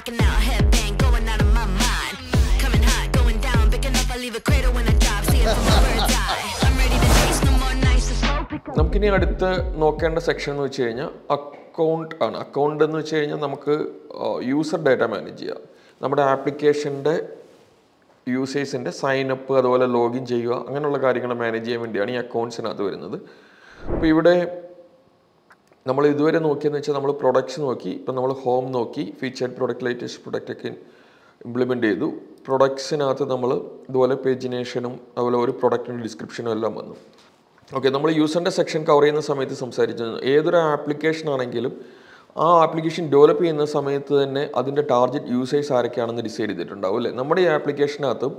rocking out, headbang, going out of my mind. Coming hot, going down, picking up, I leave a cradle when I drop. See it from a bird's eye. I'm ready to taste no more nights to slow pick up. നമുക്കിനി അടുത്ത് നോക്കേണ്ട section എന്ന് വെച്ച് കഴിഞ്ഞാൽ account ആണ് account എന്ന് വെച്ച് കഴിഞ്ഞാൽ നമുക്ക് യൂസർ ഡാറ്റ മാനേജ് ചെയ്യാം നമ്മുടെ ആപ്ലിക്കേഷൻ്റെ യൂസേഴ്സിൻ്റെ സൈൻ അപ്പ് അതുപോലെ ലോഗിൻ ചെയ്യുക അങ്ങനെയുള്ള കാര്യങ്ങൾ മാനേജ് ചെയ്യാൻ വേണ്ടിയാണ് ഈ അക്കൗണ്ട്സിനകത്ത് വരുന്നത് അപ്പോൾ ഇവിടെ നമ്മൾ ഇതുവരെ നോക്കിയെന്ന് വെച്ചാൽ നമ്മൾ പ്രൊഡക്ട്സ് നോക്കി ഇപ്പം നമ്മൾ ഹോം നോക്കി ഫീച്ചേർഡ് പ്രൊഡക്റ്റ് ലേറ്റസ്റ്റ് പ്രൊഡക്റ്റ് ഒക്കെ ഇംപ്ലിമെൻ്റ് ചെയ്തു പ്രൊഡക്ട്സിനകത്ത് നമ്മൾ ഇതുപോലെ പേജിനേഷനും അതുപോലെ ഒരു പ്രൊഡക്റ്റിൻ്റെ ഡിസ്ക്രിപ്ഷനും എല്ലാം വന്നു ഓക്കെ നമ്മൾ യൂസറിൻ്റെ സെക്ഷൻ കവർ ചെയ്യുന്ന സമയത്ത് സംസാരിച്ചിരുന്നു ഏതൊരു ആപ്ലിക്കേഷൻ ആണെങ്കിലും ആ ആപ്ലിക്കേഷൻ ഡെവലപ്പ് ചെയ്യുന്ന സമയത്ത് തന്നെ അതിൻ്റെ ടാർഗറ്റ് യൂസേഴ്സ് ആരൊക്കെയാണെന്ന് ഡിസൈഡ് ചെയ്തിട്ടുണ്ടാവും അല്ലേ നമ്മുടെ ഈ ആപ്ലിക്കേഷനകത്തും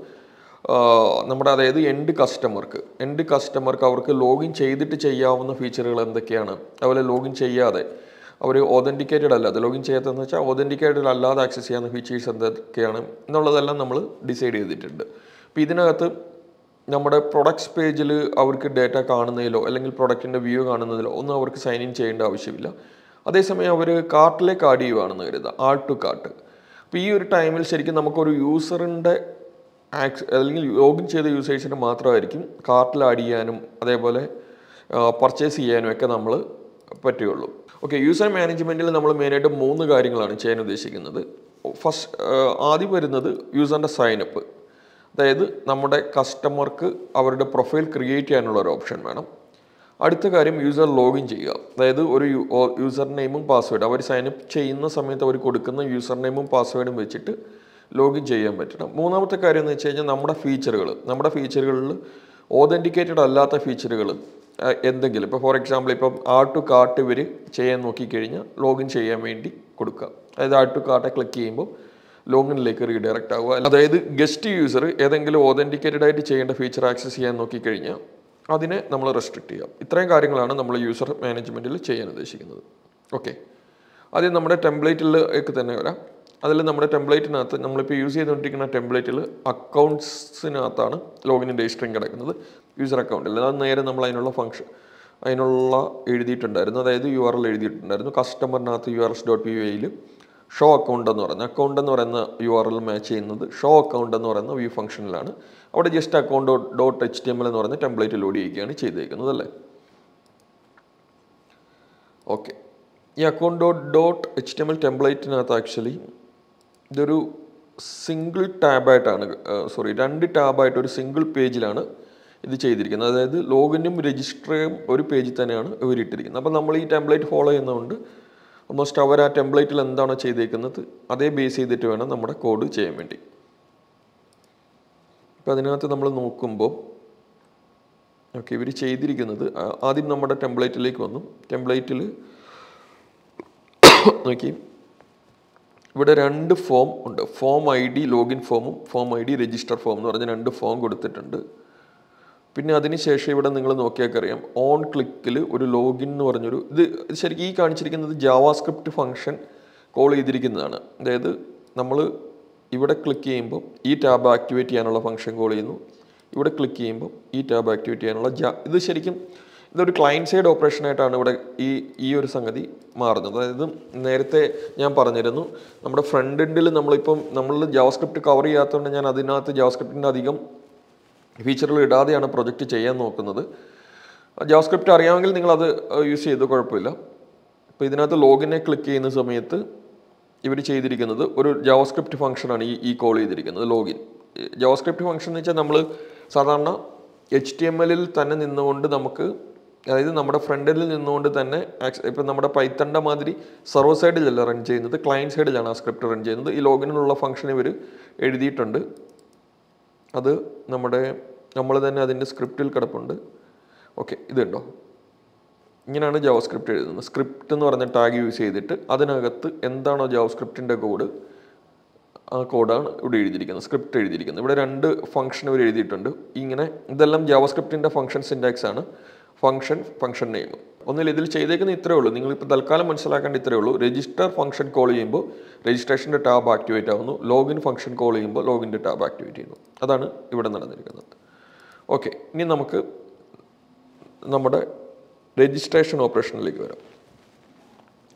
നമ്മുടെ അതായത് എൻഡ് കസ്റ്റമർക്ക് എൻഡ് കസ്റ്റമർക്ക് അവർക്ക് ലോഗിൻ ചെയ്തിട്ട് ചെയ്യാവുന്ന ഫീച്ചറുകൾ എന്തൊക്കെയാണ് അതുപോലെ ലോഗിൻ ചെയ്യാതെ അവർ ഓതൻറ്റിക്കേറ്റഡ് അല്ലാതെ ലോഗിൻ ചെയ്യാത്തതെന്ന് വെച്ചാൽ ഓതൻറ്റിക്കേറ്റഡ് അല്ലാതെ ആക്സസ് ചെയ്യാവുന്ന ഫീച്ചേഴ്സ് എന്തൊക്കെയാണ് എന്നുള്ളതെല്ലാം നമ്മൾ ഡിസൈഡ് ചെയ്തിട്ടുണ്ട് അപ്പോൾ ഇതിനകത്ത് നമ്മുടെ പ്രൊഡക്ട്സ് പേജിൽ അവർക്ക് ഡേറ്റ കാണുന്നതിലോ അല്ലെങ്കിൽ പ്രൊഡക്റ്റിൻ്റെ വ്യൂ കാണുന്നതിലോ ഒന്നും അവർക്ക് സൈൻ ഇൻ ചെയ്യേണ്ട ആവശ്യമില്ല അതേസമയം അവർ കാർട്ടിലേക്ക് ആഡ് ചെയ്യുകയാണെന്ന് കരുതുക ആഡ് ടു കാർട്ട് അപ്പോൾ ഈ ഒരു ടൈമിൽ ശരിക്കും നമുക്കൊരു യൂസറിൻ്റെ ആക്സ് അല്ലെങ്കിൽ ലോഗിൻ ചെയ്ത യൂസേഴ്സിന് മാത്രമായിരിക്കും കാർട്ടിൽ ആഡ് ചെയ്യാനും അതേപോലെ പർച്ചേസ് ചെയ്യാനും ഒക്കെ നമ്മൾ പറ്റുകയുള്ളൂ ഓക്കെ യൂസർ മാനേജ്മെൻറ്റിൽ നമ്മൾ മെയിനായിട്ട് മൂന്ന് കാര്യങ്ങളാണ് ചെയ്യാൻ ഉദ്ദേശിക്കുന്നത് ഫസ്റ്റ് ആദ്യം വരുന്നത് യൂസറിൻ്റെ സൈനപ്പ് അതായത് നമ്മുടെ കസ്റ്റമർക്ക് അവരുടെ പ്രൊഫൈൽ ക്രിയേറ്റ് ചെയ്യാനുള്ള ഒരു ഓപ്ഷൻ വേണം അടുത്ത കാര്യം യൂസർ ലോഗിൻ ചെയ്യുക അതായത് ഒരു യൂസർ നെയിമും പാസ്വേഡ് അവർ സൈനപ്പ് ചെയ്യുന്ന സമയത്ത് അവർ കൊടുക്കുന്ന യൂസർ നെയിമും പാസ്വേഡും വെച്ചിട്ട് ലോഗിൻ ചെയ്യാൻ പറ്റണം മൂന്നാമത്തെ കാര്യം എന്ന് വെച്ച് കഴിഞ്ഞാൽ നമ്മുടെ ഫീച്ചറുകൾ നമ്മുടെ ഫീച്ചറുകളിൽ ഓതൻറ്റിക്കേറ്റഡ് അല്ലാത്ത ഫീച്ചറുകൾ എന്തെങ്കിലും ഇപ്പോൾ ഫോർ എക്സാമ്പിൾ ഇപ്പം ആഡ് ടു കാർട്ട് ഇവർ ചെയ്യാൻ നോക്കിക്കഴിഞ്ഞാൽ ലോഗിൻ ചെയ്യാൻ വേണ്ടി കൊടുക്കുക അതായത് ആഡ് ടു കാർട്ടെ ക്ലിക്ക് ചെയ്യുമ്പോൾ ലോഗിനിലേക്ക് റീഡയറക്റ്റ് ആവുക അതായത് ഗസ്റ്റ് യൂസർ ഏതെങ്കിലും ഓതൻറ്റിക്കേറ്റഡ് ആയിട്ട് ചെയ്യേണ്ട ഫീച്ചർ ആക്സസ് ചെയ്യാൻ നോക്കിക്കഴിഞ്ഞാൽ അതിനെ നമ്മൾ റെസ്ട്രിക്റ്റ് ചെയ്യാം ഇത്രയും കാര്യങ്ങളാണ് നമ്മൾ യൂസർ മാനേജ്മെൻറ്റിൽ ചെയ്യാൻ ഉദ്ദേശിക്കുന്നത് ഓക്കെ ആദ്യം നമ്മുടെ ടെംപ്ലേറ്റിലേക്ക് തന്നെ വരാം അതിൽ നമ്മുടെ ടെംപ്ലേറ്റിനകത്ത് നമ്മളിപ്പോൾ യൂസ് ചെയ്തുകൊണ്ടിരിക്കുന്ന ടെംപ്ലേറ്റിൽ അക്കൗണ്ട്സിനകത്താണ് ലോഗിനിൻ്റെ സ്ട്രിങ് കിടക്കുന്നത് യൂസർ അക്കൗണ്ടിൽ അത് നേരെ നമ്മൾ അതിനുള്ള ഫംഗ്ഷൻ അതിനുള്ള എഴുതിയിട്ടുണ്ടായിരുന്നു അതായത് യു ആർ എൽ എഴുതിയിട്ടുണ്ടായിരുന്നു കസ്റ്റമറിനകത്ത് U R S dot P U എയിൽ ഷോ അക്കൗണ്ട് എന്ന് പറയുന്നത് അക്കൗണ്ട് എന്ന് പറയുന്ന യു ആർ എൽ മാച്ച് ചെയ്യുന്നത് ഷോ അക്കൗണ്ട് എന്ന് പറയുന്ന വ്യൂ ഫംഗ്ഷനിലാണ് അവിടെ just account dot H T M L എന്ന് പറയുന്ന ടെംപ്ലേറ്റ് ലോഡ് ചെയ്യുകയാണ് ചെയ്തേക്കുന്നത് അല്ലേ ഓക്കെ ഈ account dot dot H T M L ടെംപ്ലേറ്റിനകത്ത് ആക്ച്വലി ഇതൊരു സിംഗിൾ ടാബായിട്ടാണ് സോറി രണ്ട് ടാബായിട്ട് ഒരു സിംഗിൾ പേജിലാണ് ഇത് ചെയ്തിരിക്കുന്നത് അതായത് ലോഗിനും രജിസ്റ്ററും ഒരു പേജിൽ തന്നെയാണ് ഇവർ ഇട്ടിരിക്കുന്നത് അപ്പോൾ നമ്മൾ ഈ ടെംപ്ലേറ്റ് ഫോളോ ചെയ്യുന്നതുകൊണ്ട് ഓൾമോസ്റ്റ് അവർ ആ ടെംപ്ലേറ്റിൽ എന്താണോ ചെയ്തേക്കുന്നത് അതേ ബേസ് ചെയ്തിട്ട് വേണം നമ്മുടെ കോഡ് ചെയ്യാൻ വേണ്ടി അപ്പോൾ അതിനകത്ത് നമ്മൾ നോക്കുമ്പോൾ ഓക്കെ ഇവർ ചെയ്തിരിക്കുന്നത് ആ- ആദ്യം നമ്മുടെ ടെംപ്ലേറ്റിലേക്ക് വന്നു ടെംപ്ലേറ്റിൽ നോക്കി ഇവിടെ രണ്ട് ഫോം ഉണ്ട് ഫോം ഐ ഡി ലോഗിൻ ഫോമും form I D register form എന്ന് പറഞ്ഞ രണ്ട് ഫോം കൊടുത്തിട്ടുണ്ട് പിന്നെ അതിനുശേഷം ഇവിടെ നിങ്ങൾ നോക്കിയാൽ അറിയാം ഓൺ ക്ലിക്കിൽ ഒരു ലോഗിൻ എന്ന് പറഞ്ഞൊരു ഇത് ഇത് ശരിക്കും ഈ കാണിച്ചിരിക്കുന്നത് ജാവാസ്ക്രിപ്റ്റ് ഫംഗ്ഷൻ കോൾ ചെയ്തിരിക്കുന്നതാണ് അതായത് നമ്മൾ ഇവിടെ ക്ലിക്ക് ചെയ്യുമ്പോൾ ഈ ടാബ് ആക്ടിവേറ്റ് ചെയ്യാനുള്ള ഫംഗ്ഷൻ കോൾ ചെയ്യുന്നു ഇവിടെ ക്ലിക്ക് ചെയ്യുമ്പോൾ ഈ ടാബ് ആക്ടിവേറ്റ് ചെയ്യാനുള്ള ജാ ഇത് ശരിക്കും ഇതൊരു ക്ലയൻറ്റ് സൈഡ് ഓപ്പറേഷൻ ആയിട്ടാണ് ഇവിടെ ഈ ഈ ഒരു സംഗതി മാറുന്നത് അതായത് നേരത്തെ ഞാൻ പറഞ്ഞിരുന്നു നമ്മുടെ ഫ്രണ്ട് എൻഡിൽ നമ്മളിപ്പം നമ്മൾ ജാവാസ്ക്രിപ്റ്റ് കവർ ചെയ്യാത്തതുകൊണ്ട് ഞാൻ അതിനകത്ത് ജാവാസ്ക്രിപ്റ്റിൻ്റെ അധികം ഫീച്ചറുകൾ ഇടാതെയാണ് പ്രൊജക്റ്റ് ചെയ്യാൻ നോക്കുന്നത് ജാവാസ്ക്രിപ്റ്റ് അറിയാമെങ്കിൽ നിങ്ങളത് യൂസ് ചെയ്ത് കുഴപ്പമില്ല അപ്പോൾ ഇതിനകത്ത് ലോഗിനെ ക്ലിക്ക് ചെയ്യുന്ന സമയത്ത് ഇവർ ചെയ്തിരിക്കുന്നത് ഒരു ജാവാസ്ക്രിപ്റ്റ് ഫംഗ്ഷനാണ് ഈ ഈ കോൾ ചെയ്തിരിക്കുന്നത് ലോഗിൻ ജാവാസ്ക്രിപ്റ്റ് ഫംഗ്ഷൻ എന്ന് വെച്ചാൽ നമ്മൾ സാധാരണ എച്ച് ടി എം എല്ലിൽ തന്നെ നിന്നുകൊണ്ട് നമുക്ക് അതായത് നമ്മുടെ ഫ്രണ്ടിൽ നിന്നുകൊണ്ട് തന്നെ ഇപ്പം നമ്മുടെ പൈത്തണ്ട മാതിരി സർവർ സൈഡിലല്ല റൺ ചെയ്യുന്നത് ക്ലയൻറ്റ് സൈഡിലാണ് ആ സ്ക്രിപ്റ്റ് റൺ ചെയ്യുന്നത് ഈ ലോഗിനുള്ള ഫംഗ്ഷൻ ഇവർ എഴുതിയിട്ടുണ്ട് അത് നമ്മുടെ നമ്മൾ തന്നെ അതിൻ്റെ സ്ക്രിപ്റ്റിൽ കിടപ്പുണ്ട് ഓക്കെ ഇത് കണ്ടോ ഇങ്ങനെയാണ് ജാവ സ്ക്രിപ്റ്റ് എഴുതുന്നത് സ്ക്രിപ്റ്റ് എന്ന് പറഞ്ഞ ടാഗ് യൂസ് ചെയ്തിട്ട് അതിനകത്ത് എന്താണോ ജാവ സ്ക്രിപ്റ്റിൻ്റെ കോഡ് ആ കോഡാണ് ഇവിടെ എഴുതിയിരിക്കുന്നത് സ്ക്രിപ്റ്റ് എഴുതിയിരിക്കുന്നത് ഇവിടെ രണ്ട് ഫംഗ്ഷൻ ഇവർ എഴുതിയിട്ടുണ്ട് ഇങ്ങനെ ഇതെല്ലാം ജാവസ്ക്രിപ്റ്റിൻ്റെ ഫംഗ്ഷൻ സിൻറ്റാക്സ് ആണ് ഫംഗ്ഷൻ ഫംഗ്ഷൻ നെയിം ഒന്നിൽ ഇതിൽ ചെയ്തേക്കുന്ന ഇത്രയേ ഉള്ളൂ നിങ്ങളിപ്പോൾ തൽക്കാലം മനസ്സിലാക്കേണ്ട ഇത്രയേ ഉള്ളൂ രജിസ്റ്റർ ഫംഗ്ഷൻ കോൾ ചെയ്യുമ്പോൾ രജിസ്ട്രേഷൻ്റെ ടാബ് ആക്ടിവേറ്റ് ആവുന്നു ലോഗിൻ ഫംഗ്ഷൻ കോൾ ചെയ്യുമ്പോൾ ലോഗിൻ്റെ ടാബ് ആക്ടിവേറ്റ് ചെയ്യുന്നു അതാണ് ഇവിടെ നടന്നിരിക്കുന്നത് ഓക്കെ ഇനി നമുക്ക് നമ്മുടെ രജിസ്ട്രേഷൻ ഓപ്പറേഷനിലേക്ക് വരാം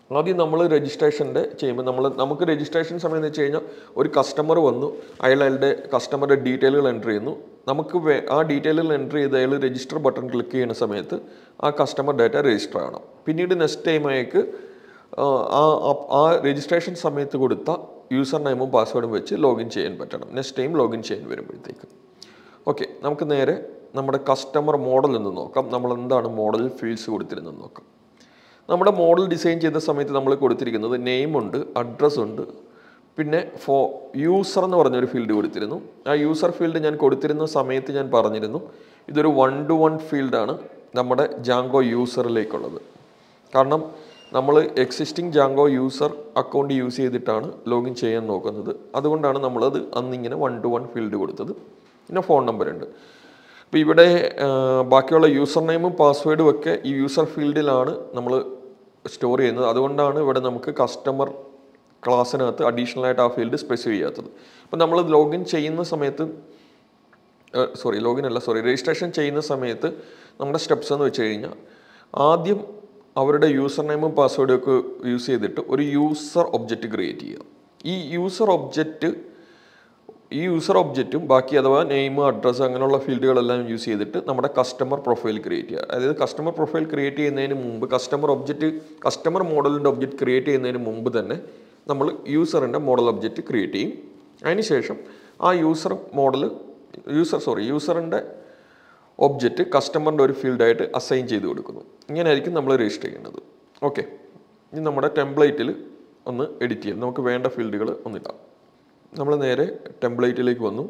ആദ്യം നമ്മൾ രജിസ്ട്രേഷൻ്റെ ചെയ്യുമ്പോൾ നമ്മൾ നമുക്ക് രജിസ്ട്രേഷൻ സമയം എന്ന് വെച്ച് കഴിഞ്ഞാൽ ഒരു കസ്റ്റമർ വന്നു അയാൾ അയാളുടെ കസ്റ്റമറുടെ ഡീറ്റെയിലുകൾ എൻ്റർ ചെയ്യുന്നു നമുക്ക് വേ- ആ ഡീറ്റെയിലുകൾ എൻ്റർ ചെയ്ത് അയാൾ രജിസ്റ്റർ ബട്ടൺ ക്ലിക്ക് ചെയ്യുന്ന സമയത്ത് ആ കസ്റ്റമർ ഡാറ്റ രജിസ്റ്റർ ആവണം പിന്നീട് നെക്സ്റ്റ് ടൈം അയാൾക്ക് ആ ആ- ആ രജിസ്ട്രേഷൻ സമയത്ത് കൊടുത്ത യൂസർ നെയിമും പാസ്വേഡും വെച്ച് ലോഗിൻ ചെയ്യാൻ പറ്റണം നെക്സ്റ്റ് ടൈം ലോഗിൻ ചെയ്യാൻ വരുമ്പോഴത്തേക്ക് ഓക്കെ നമുക്ക് നേരെ നമ്മുടെ കസ്റ്റമർ മോഡൽ എന്ന് നോക്കാം നമ്മൾ എന്താണ് മോഡൽ ഫീൽഡ്സ് കൊടുത്തിരുന്നത് നോക്കാം നമ്മുടെ മോഡൽ ഡിസൈൻ ചെയ്ത സമയത്ത് നമ്മൾ കൊടുത്തിരിക്കുന്നത് നെയിം ഉണ്ട് അഡ്രസ്സ് ഉണ്ട് പിന്നെ ഫോ യൂസർ എന്ന് പറഞ്ഞൊരു ഫീൽഡ് കൊടുത്തിരുന്നു ആ യൂസർ ഫീൽഡ് ഞാൻ കൊടുത്തിരുന്ന സമയത്ത് ഞാൻ പറഞ്ഞിരുന്നു ഇതൊരു വൺ ടു വൺ ഫീൽഡാണ് നമ്മുടെ ജാങ്കോ യൂസറിലേക്കുള്ളത് കാരണം നമ്മൾ existing Django user account use ചെയ്തിട്ടാണ് ലോഗിൻ ചെയ്യാൻ നോക്കുന്നത് അതുകൊണ്ടാണ് നമ്മളത് അന്നിങ്ങനെ വൺ ടു വൺ ഫീൽഡ് കൊടുത്തത് പിന്നെ ഫോൺ നമ്പർ ഉണ്ട് അപ്പോൾ ഇവിടെ ആ, ബാക്കിയുള്ള യൂസർ നെയിമും പാസ്വേഡും ഒക്കെ ഈ യൂസർ ഫീൽഡിലാണ് നമ്മൾ സ്റ്റോർ ചെയ്യുന്നത് അതുകൊണ്ടാണ് ഇവിടെ നമുക്ക് കസ്റ്റമർ ക്ലാസ്സിനകത്ത് അഡീഷണൽ ആയിട്ട് ആ ഫീൽഡ് സ്പെസിഫൈ ചെയ്യാത്തത് അപ്പോൾ നമ്മൾ ലോഗിൻ ചെയ്യുന്ന സമയത്ത് സോറി ലോഗിൻ അല്ല സോറി രജിസ്ട്രേഷൻ ചെയ്യുന്ന സമയത്ത് നമ്മുടെ സ്റ്റെപ്സ് എന്ന് വെച്ച് കഴിഞ്ഞാൽ ആദ്യം അവരുടെ യൂസർ നെയിമും പാസ്വേഡും ഒക്കെ യൂസ് ചെയ്തിട്ട് ഒരു യൂസർ ഒബ്ജക്റ്റ് ക്രിയേറ്റ് ചെയ്യുക ഈ യൂസർ ഒബ്ജക്റ്റ് ഈ യൂസർ ഒബ്ജക്റ്റും ബാക്കി അഥവാ നെയിം അഡ്രസ്സ് അങ്ങനെയുള്ള ഫീൽഡുകളെല്ലാം യൂസ് ചെയ്തിട്ട് നമ്മുടെ കസ്റ്റമർ പ്രൊഫൈൽ ക്രിയേറ്റ് ചെയ്യുക അതായത് കസ്റ്റമർ പ്രൊഫൈൽ ക്രിയേറ്റ് ചെയ്യുന്നതിന് മുമ്പ് കസ്റ്റമർ ഒബ്ജക്റ്റ് കസ്റ്റമർ മോഡലിൻ്റെ ഒബ്ജക്റ്റ് ക്രിയേറ്റ് ചെയ്യുന്നതിന് മുമ്പ് തന്നെ നമ്മൾ യൂസറിൻ്റെ മോഡൽ ഒബ്ജക്റ്റ് ക്രിയേറ്റ് ചെയ്യും അതിനുശേഷം ആ യൂസർ മോഡൽ യൂസർ സോറി യൂസറിൻ്റെ ഒബ്ജക്റ്റ് കസ്റ്റമറിൻ്റെ ഒരു ഫീൽഡായിട്ട് അസൈൻ ചെയ്ത് കൊടുക്കുന്നു ഇങ്ങനെയായിരിക്കും നമ്മൾ രജിസ്റ്റർ ചെയ്യുന്നത് ഓക്കെ ഇനി നമ്മുടെ ടെംപ്ലേറ്റിൽ ഒന്ന് എഡിറ്റ് ചെയ്യാം നമുക്ക് വേണ്ട ഫീൽഡുകൾ ഒന്നിടാം നമ്മൾ നേരെ ടെംപ്ലേറ്റിലേക്ക് വന്നു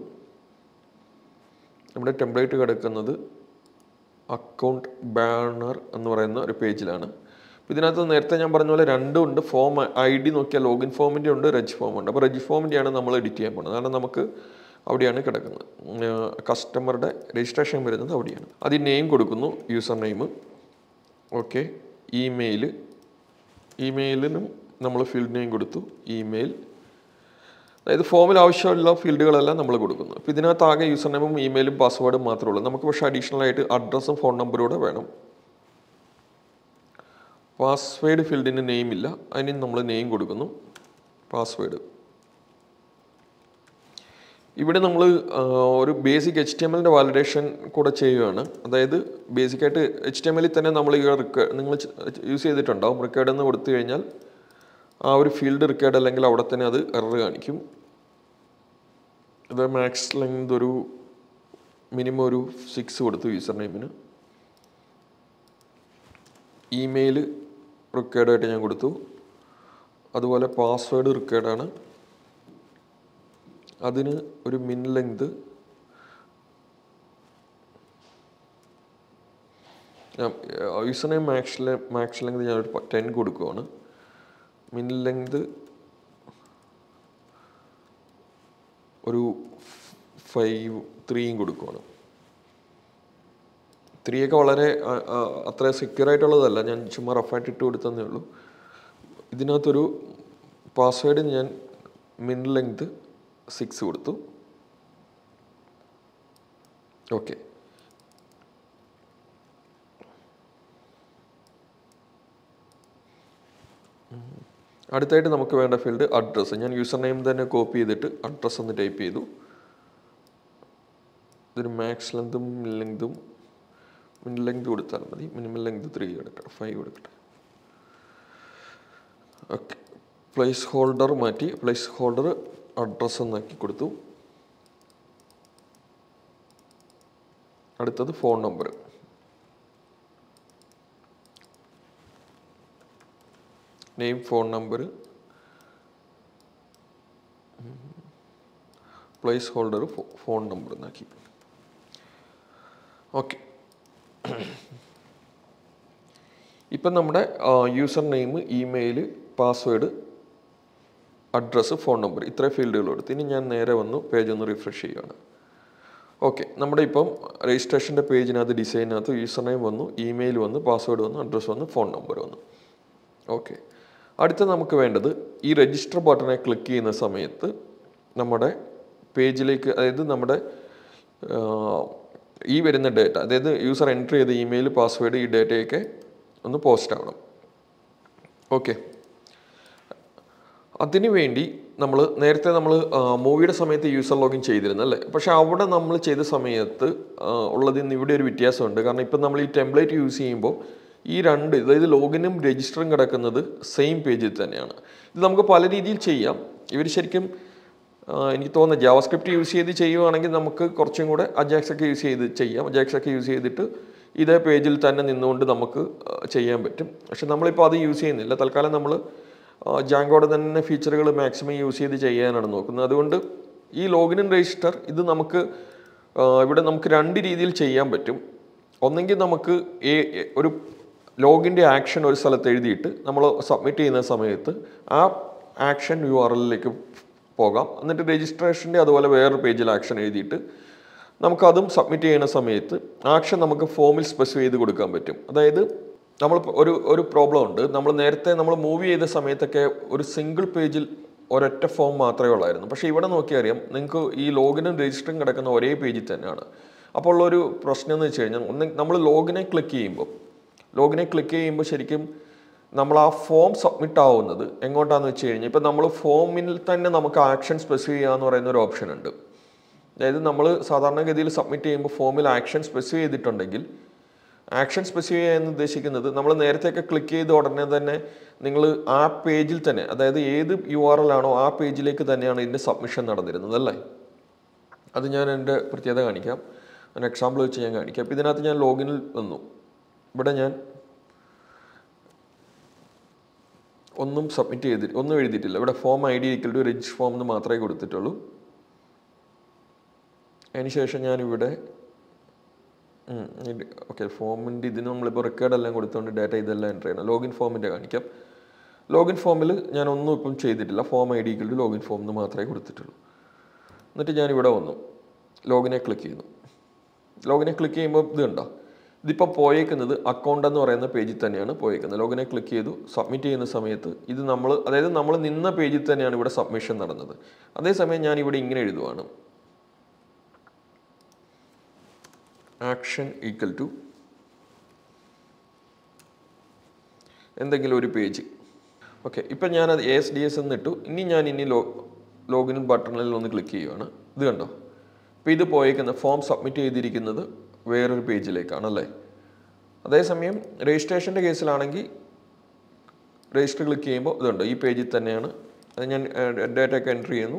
നമ്മുടെ ടെംപ്ലേറ്റ് കിടക്കുന്നത് അക്കൗണ്ട് ബാനർ എന്ന് പറയുന്ന ഒരു പേജിലാണ് ഇതിനകത്ത് നേരത്തെ ഞാൻ പറഞ്ഞ പോലെ രണ്ടും ഉണ്ട് ഫോം ഐ ഡി നോക്കിയാൽ ലോഗിൻ ഫോമിൻ്റെ ഉണ്ട് റെജ് ഫോം ഉണ്ട് അപ്പോൾ റെജ് ഫോമിൻ്റെയാണ് നമ്മൾ എഡിറ്റ് ചെയ്യാൻ പോകുന്നത് കാരണം നമുക്ക് അവിടെയാണ് കിടക്കുന്നത് കസ്റ്റമറുടെ രജിസ്ട്രേഷൻ വരുന്നത് അവിടെയാണ് അതിന് നെയിം കൊടുക്കുന്നു യൂസർ നെയിം ഓക്കെ ഇമെയിൽ ഇമെയിലിനും നമ്മൾ ഫീൽഡ് നെയിം കൊടുത്തു ഇമെയിൽ അതായത് ഫോമിൽ ആവശ്യമുള്ള ഫീൽഡുകളെല്ലാം നമ്മൾ കൊടുക്കുന്നു അപ്പോൾ ഇതിനകത്ത് ആകെ യൂസർ നെയിമും ഇമെയിലും പാസ്വേഡും മാത്രമേ ഉള്ളൂ നമുക്ക് പക്ഷേ അഡീഷണൽ ആയിട്ട് അഡ്രസ്സും ഫോൺ നമ്പറും കൂടെ വേണം പാസ്വേഡ് ഫീൽഡിന് നെയിം ഇല്ല അതിന് നമ്മൾ നെയിം കൊടുക്കുന്നു പാസ്വേഡ് ഇവിടെ നമ്മൾ ഒരു ബേസിക് എച്ച് ടി എം എല്ലിൻ്റെ വാലിഡേഷൻ കൂടെ ചെയ്യുകയാണ് അതായത് ബേസിക്കായിട്ട് എച്ച് ടി എം എല്ലിൽ തന്നെ നമ്മൾ ഈ റിക്ക നിങ്ങൾ യൂസ് ചെയ്തിട്ടുണ്ടാവും റിക്കേർഡ് എന്ന് കൊടുത്തു കഴിഞ്ഞാൽ ആ ഒരു ഫീൽഡ് റിക്കേർഡ് അല്ലെങ്കിൽ അവിടെ തന്നെ അത് എറർ കാണിക്കും ഇത് മാക്സ് ലെങ്ത് ഒരു മിനിമം ഒരു സിക്സ് കൊടുത്തു യൂസർ നെയിമിന് ഇമെയിൽ റിക്കേർഡായിട്ട് ഞാൻ കൊടുത്തു അതുപോലെ പാസ്വേഡ് റിക്കേർഡാണ് അതിന് ഒരു min length user name max max length ഞാൻ ഒരു ടെൻ കൊടുക്കുവാണ് മിൻ ലെങ്ത് ഒരു ഫൈവ് ത്രീയും കൊടുക്കുവാണ് ത്രീ ഒക്കെ വളരെ ആ, ആ, അത്ര സെക്യൂർ ആയിട്ടുള്ളതല്ല ഞാൻ ചുമ്മാ റഫായിട്ട് ഇട്ട് കൊടുത്തതേ ഉള്ളൂ ഇതിനകത്തൊരു പാസ്വേഡ് ഞാൻ മിൻ ലെങ്ത് സിക്സ് കൊടുത്തു ഓക്കെ അടുത്തായിട്ട് നമുക്ക് വേണ്ട ഫീൽഡ് അഡ്രസ്സ് ഞാൻ യൂസർ നെയിം തന്നെ കോപ്പി ചെയ്തിട്ട് അഡ്രസ്സ് ഒന്ന് ടൈപ്പ് ചെയ്തു ഇതിന് മാക്സ് ലെങ്തും മിൻ ലെങ്തും മിൻ ലെങ്ത് കൊടുത്താൽ മതി മിനിമം ലെങ്ത് ത്രീ എടുക്കട്ടെ ഫൈവ് എടുക്കട്ടെ ഓക്കെ പ്ലേസ് ഹോൾഡർ മാറ്റി പ്ലേസ് ഹോൾഡർ അഡ്രസ്സ് എന്നാക്കി കൊടുത്തു അടുത്തത് phone number name phone number place holder phone number എന്നാക്കി ഓക്കെ ഇപ്പം നമ്മുടെ user name email password address phone number ഇത്ര ഫീൽഡുകൾ കൊടുത്ത് ഇനി ഞാൻ നേരെ വന്നു പേജ് ഒന്ന് റിഫ്രഷ് ചെയ്യുകയാണ് ഓക്കെ നമ്മുടെ ഇപ്പം രജിസ്ട്രേഷൻ്റെ പേജിനകത്ത് ഡിസൈനകത്ത് യൂസർ നെയിം വന്നു ഇമെയിൽ വന്നു പാസ്വേഡ് വന്നു അഡ്രസ്സ് വന്നു ഫോൺ നമ്പർ വന്നു ഓക്കെ അടുത്ത നമുക്ക് വേണ്ടത് ഈ രജിസ്റ്റർ ബട്ടണെ ക്ലിക്ക് ചെയ്യുന്ന സമയത്ത് നമ്മുടെ പേജിലേക്ക് അതായത് നമ്മുടെ ആ, ഈ വരുന്ന ഡേറ്റ അതായത് യൂസർ എൻട്രി ചെയ്ത ഇമെയിൽ പാസ്വേഡ് ഈ ഡേറ്റയൊക്കെ ഒന്ന് പോസ്റ്റ് ആവണം ഓക്കെ അതിനു വേണ്ടി നമ്മൾ നേരത്തെ നമ്മൾ മൂവിയുടെ സമയത്ത് യൂസർ ലോഗിൻ ചെയ്തിരുന്നു അല്ലേ പക്ഷേ അവിടെ നമ്മൾ ചെയ്ത സമയത്ത് ആ, ഉള്ളതിന് ഇവിടെ ഒരു വ്യത്യാസമുണ്ട് കാരണം ഇപ്പം നമ്മൾ ഈ ടെംപ്ലേറ്റ് യൂസ് ചെയ്യുമ്പോൾ ഈ രണ്ട് അതായത് ലോഗിനും രജിസ്റ്ററും കിടക്കുന്നത് സെയിം പേജിൽ തന്നെയാണ് ഇത് നമുക്ക് പല രീതിയിൽ ചെയ്യാം ഇവർ ശരിക്കും ആ, എനിക്ക് തോന്നുന്നു ജാവാസ്ക്രിപ്റ്റ് യൂസ് ചെയ്ത് ചെയ്യുവാണെങ്കിൽ നമുക്ക് കുറച്ചും കൂടെ അജാക്സ് ഒക്കെ യൂസ് ചെയ്ത് ചെയ്യാം അജാക്സ് ഒക്കെ യൂസ് ചെയ്തിട്ട് ഇതേ പേജിൽ തന്നെ നിന്നുകൊണ്ട് നമുക്ക് ആ, ചെയ്യാൻ പറ്റും പക്ഷെ നമ്മളിപ്പോൾ അത് യൂസ് ചെയ്യുന്നില്ല തൽക്കാലം നമ്മൾ ജാങ്കോടെ തന്നെ ഫീച്ചറുകൾ മാക്സിമം യൂസ് ചെയ്ത് ചെയ്യാനാണ് നോക്കുന്നത് അതുകൊണ്ട് ഈ ലോഗിൻ രജിസ്റ്റർ ഇത് നമുക്ക് ആ, ഇവിടെ നമുക്ക് രണ്ട് രീതിയിൽ ചെയ്യാൻ പറ്റും ഒന്നെങ്കിൽ നമുക്ക് ഏ- ഏ- ഒരു ലോഗിൻ്റെ ആക്ഷൻ ഒരു സ്ഥലത്ത് എഴുതിയിട്ട് നമ്മൾ സബ്മിറ്റ് ചെയ്യുന്ന സമയത്ത് ആ ആക്ഷൻ യു ആർ എല്ലിലേക്ക് പോകാം എന്നിട്ട് രജിസ്ട്രേഷൻ്റെ അതുപോലെ വേറൊരു പേജിൽ ആക്ഷൻ എഴുതിയിട്ട് നമുക്കതും സബ്മിറ്റ് ചെയ്യുന്ന സമയത്ത് ആക്ഷൻ നമുക്ക് ഫോമിൽ സ്പെസിഫൈ ചെയ്ത് കൊടുക്കാൻ പറ്റും അതായത് നമ്മൾ ഒരു ഒരു പ്രോബ്ലം ഉണ്ട് നമ്മൾ നേരത്തെ നമ്മൾ മൂവ് ചെയ്ത സമയത്തൊക്കെ ഒരു സിംഗിൾ പേജിൽ ഒരൊറ്റ ഫോം മാത്രമേ ഉള്ളായിരുന്നു പക്ഷേ ഇവിടെ നോക്കിയാൽ അറിയാം നിങ്ങൾക്ക് ഈ ലോഗിനും രജിസ്റ്ററും കിടക്കുന്ന ഒരേ പേജിൽ തന്നെയാണ് അപ്പോൾ ഉള്ളൊരു പ്രശ്നം എന്ന് വെച്ച് കഴിഞ്ഞാൽ ഒന്ന് നമ്മൾ ലോഗിനെ ക്ലിക്ക് ചെയ്യുമ്പോൾ ലോഗിനെ ക്ലിക്ക് ചെയ്യുമ്പോൾ ശരിക്കും നമ്മൾ ആ ഫോം സബ്മിറ്റ് ആവുന്നത് എങ്ങോട്ടാന്ന് വെച്ച് കഴിഞ്ഞാൽ ഇപ്പം നമ്മൾ ഫോമിൽ തന്നെ നമുക്ക് ആക്ഷൻ സ്പെസിഫൈ ചെയ്യാന്ന് പറയുന്ന ഒരു ഓപ്ഷൻ ഉണ്ട് അതായത് നമ്മൾ സാധാരണഗതിയിൽ സബ്മിറ്റ് ചെയ്യുമ്പോൾ ഫോമിൽ ആക്ഷൻ സ്പെസിഫൈ ചെയ്തിട്ടുണ്ടെങ്കിൽ ആക്ഷൻ സ്പെസിഫൈ ചെയ്യാൻ ഉദ്ദേശിക്കുന്നത് നമ്മൾ നേരത്തെയൊക്കെ ക്ലിക്ക് ചെയ്ത ഉടനെ തന്നെ നിങ്ങൾ ആ പേജിൽ തന്നെ അതായത് ഏത് യു ആർ എൽ ആണോ ആ പേജിലേക്ക് തന്നെയാണ് ഇതിൻ്റെ സബ്മിഷൻ നടന്നിരുന്നത് അല്ലേ അത് ഞാൻ എൻ്റെ പ്രത്യേകത കാണിക്കാം ഒരു എക്സാമ്പിൾ വെച്ച് ഞാൻ കാണിക്കാം അപ്പോൾ ഇതിനകത്ത് ഞാൻ ലോഗിനിൽ വന്നു ഇവിടെ ഞാൻ ഒന്നും സബ്മിറ്റ് ചെയ്തിട്ട് ഒന്നും എഴുതിയിട്ടില്ല ഇവിടെ form I D equal to register form എന്ന് മാത്രമേ കൊടുത്തിട്ടുള്ളൂ അതിനുശേഷം ഞാനിവിടെ ഓക്കെ ഫോമിൻ്റെ ഇതിന് നമ്മളിപ്പോൾ റെക്കോർഡ് എല്ലാം കൊടുത്തുകൊണ്ട് ഡാറ്റ ഇതെല്ലാം എൻ്റർ ചെയ്യണം ലോഗിൻ ഫോമിൻ്റെ കാണിക്കാം ലോഗിൻ ഫോമിൽ ഞാൻ ഒന്നും ഇപ്പം ചെയ്തിട്ടില്ല form I D equal to login form എന്ന് മാത്രമേ കൊടുത്തിട്ടുള്ളൂ എന്നിട്ട് ഞാൻ ഇവിടെ വന്നു ലോഗിനെ ക്ലിക്ക് ചെയ്യുന്നു ലോഗിനെ ക്ലിക്ക് ചെയ്യുമ്പോൾ ഇത് കണ്ടോ ഇതിപ്പോൾ പോയേക്കുന്നത് അക്കൗണ്ട് എന്ന് പറയുന്ന പേജിൽ തന്നെയാണ് പോയേക്കുന്നത് ലോഗിനെ ക്ലിക്ക് ചെയ്തു സബ്മിറ്റ് ചെയ്യുന്ന സമയത്ത് ഇത് നമ്മൾ അതായത് നമ്മൾ നിന്ന പേജിൽ തന്നെയാണ് ഇവിടെ സബ്മിഷൻ നടന്നത് അതേസമയം ഞാൻ ഇവിടെ ഇങ്ങനെ എഴുതുവാണ് ആക്ഷൻ ഈക്വൽ ടു എന്തെങ്കിലും ഒരു പേജ് ഓക്കെ ഇപ്പം ഞാനത് എ എസ് ഡി എസ് എന്നിട്ടു ഇനി ഞാൻ ഇനി ലോ ലോഗിൻ ബട്ടണിൽ ഒന്ന് ക്ലിക്ക് ചെയ്യുവാണ് ഇത് കണ്ടോ ഇപ്പോൾ ഇത് പോയേക്കുന്ന ഫോം സബ്മിറ്റ് ചെയ്തിരിക്കുന്നത് വേറൊരു പേജിലേക്കാണ് അല്ലേ അതേസമയം രജിസ്ട്രേഷൻ്റെ കേസിലാണെങ്കിൽ രജിസ്റ്റർ ക്ലിക്ക് ചെയ്യുമ്പോൾ ഇതുണ്ട് ഈ പേജിൽ തന്നെയാണ് അത് ഞാൻ ഡേറ്റ ഒക്കെ എൻട്രി ചെയ്യുന്നു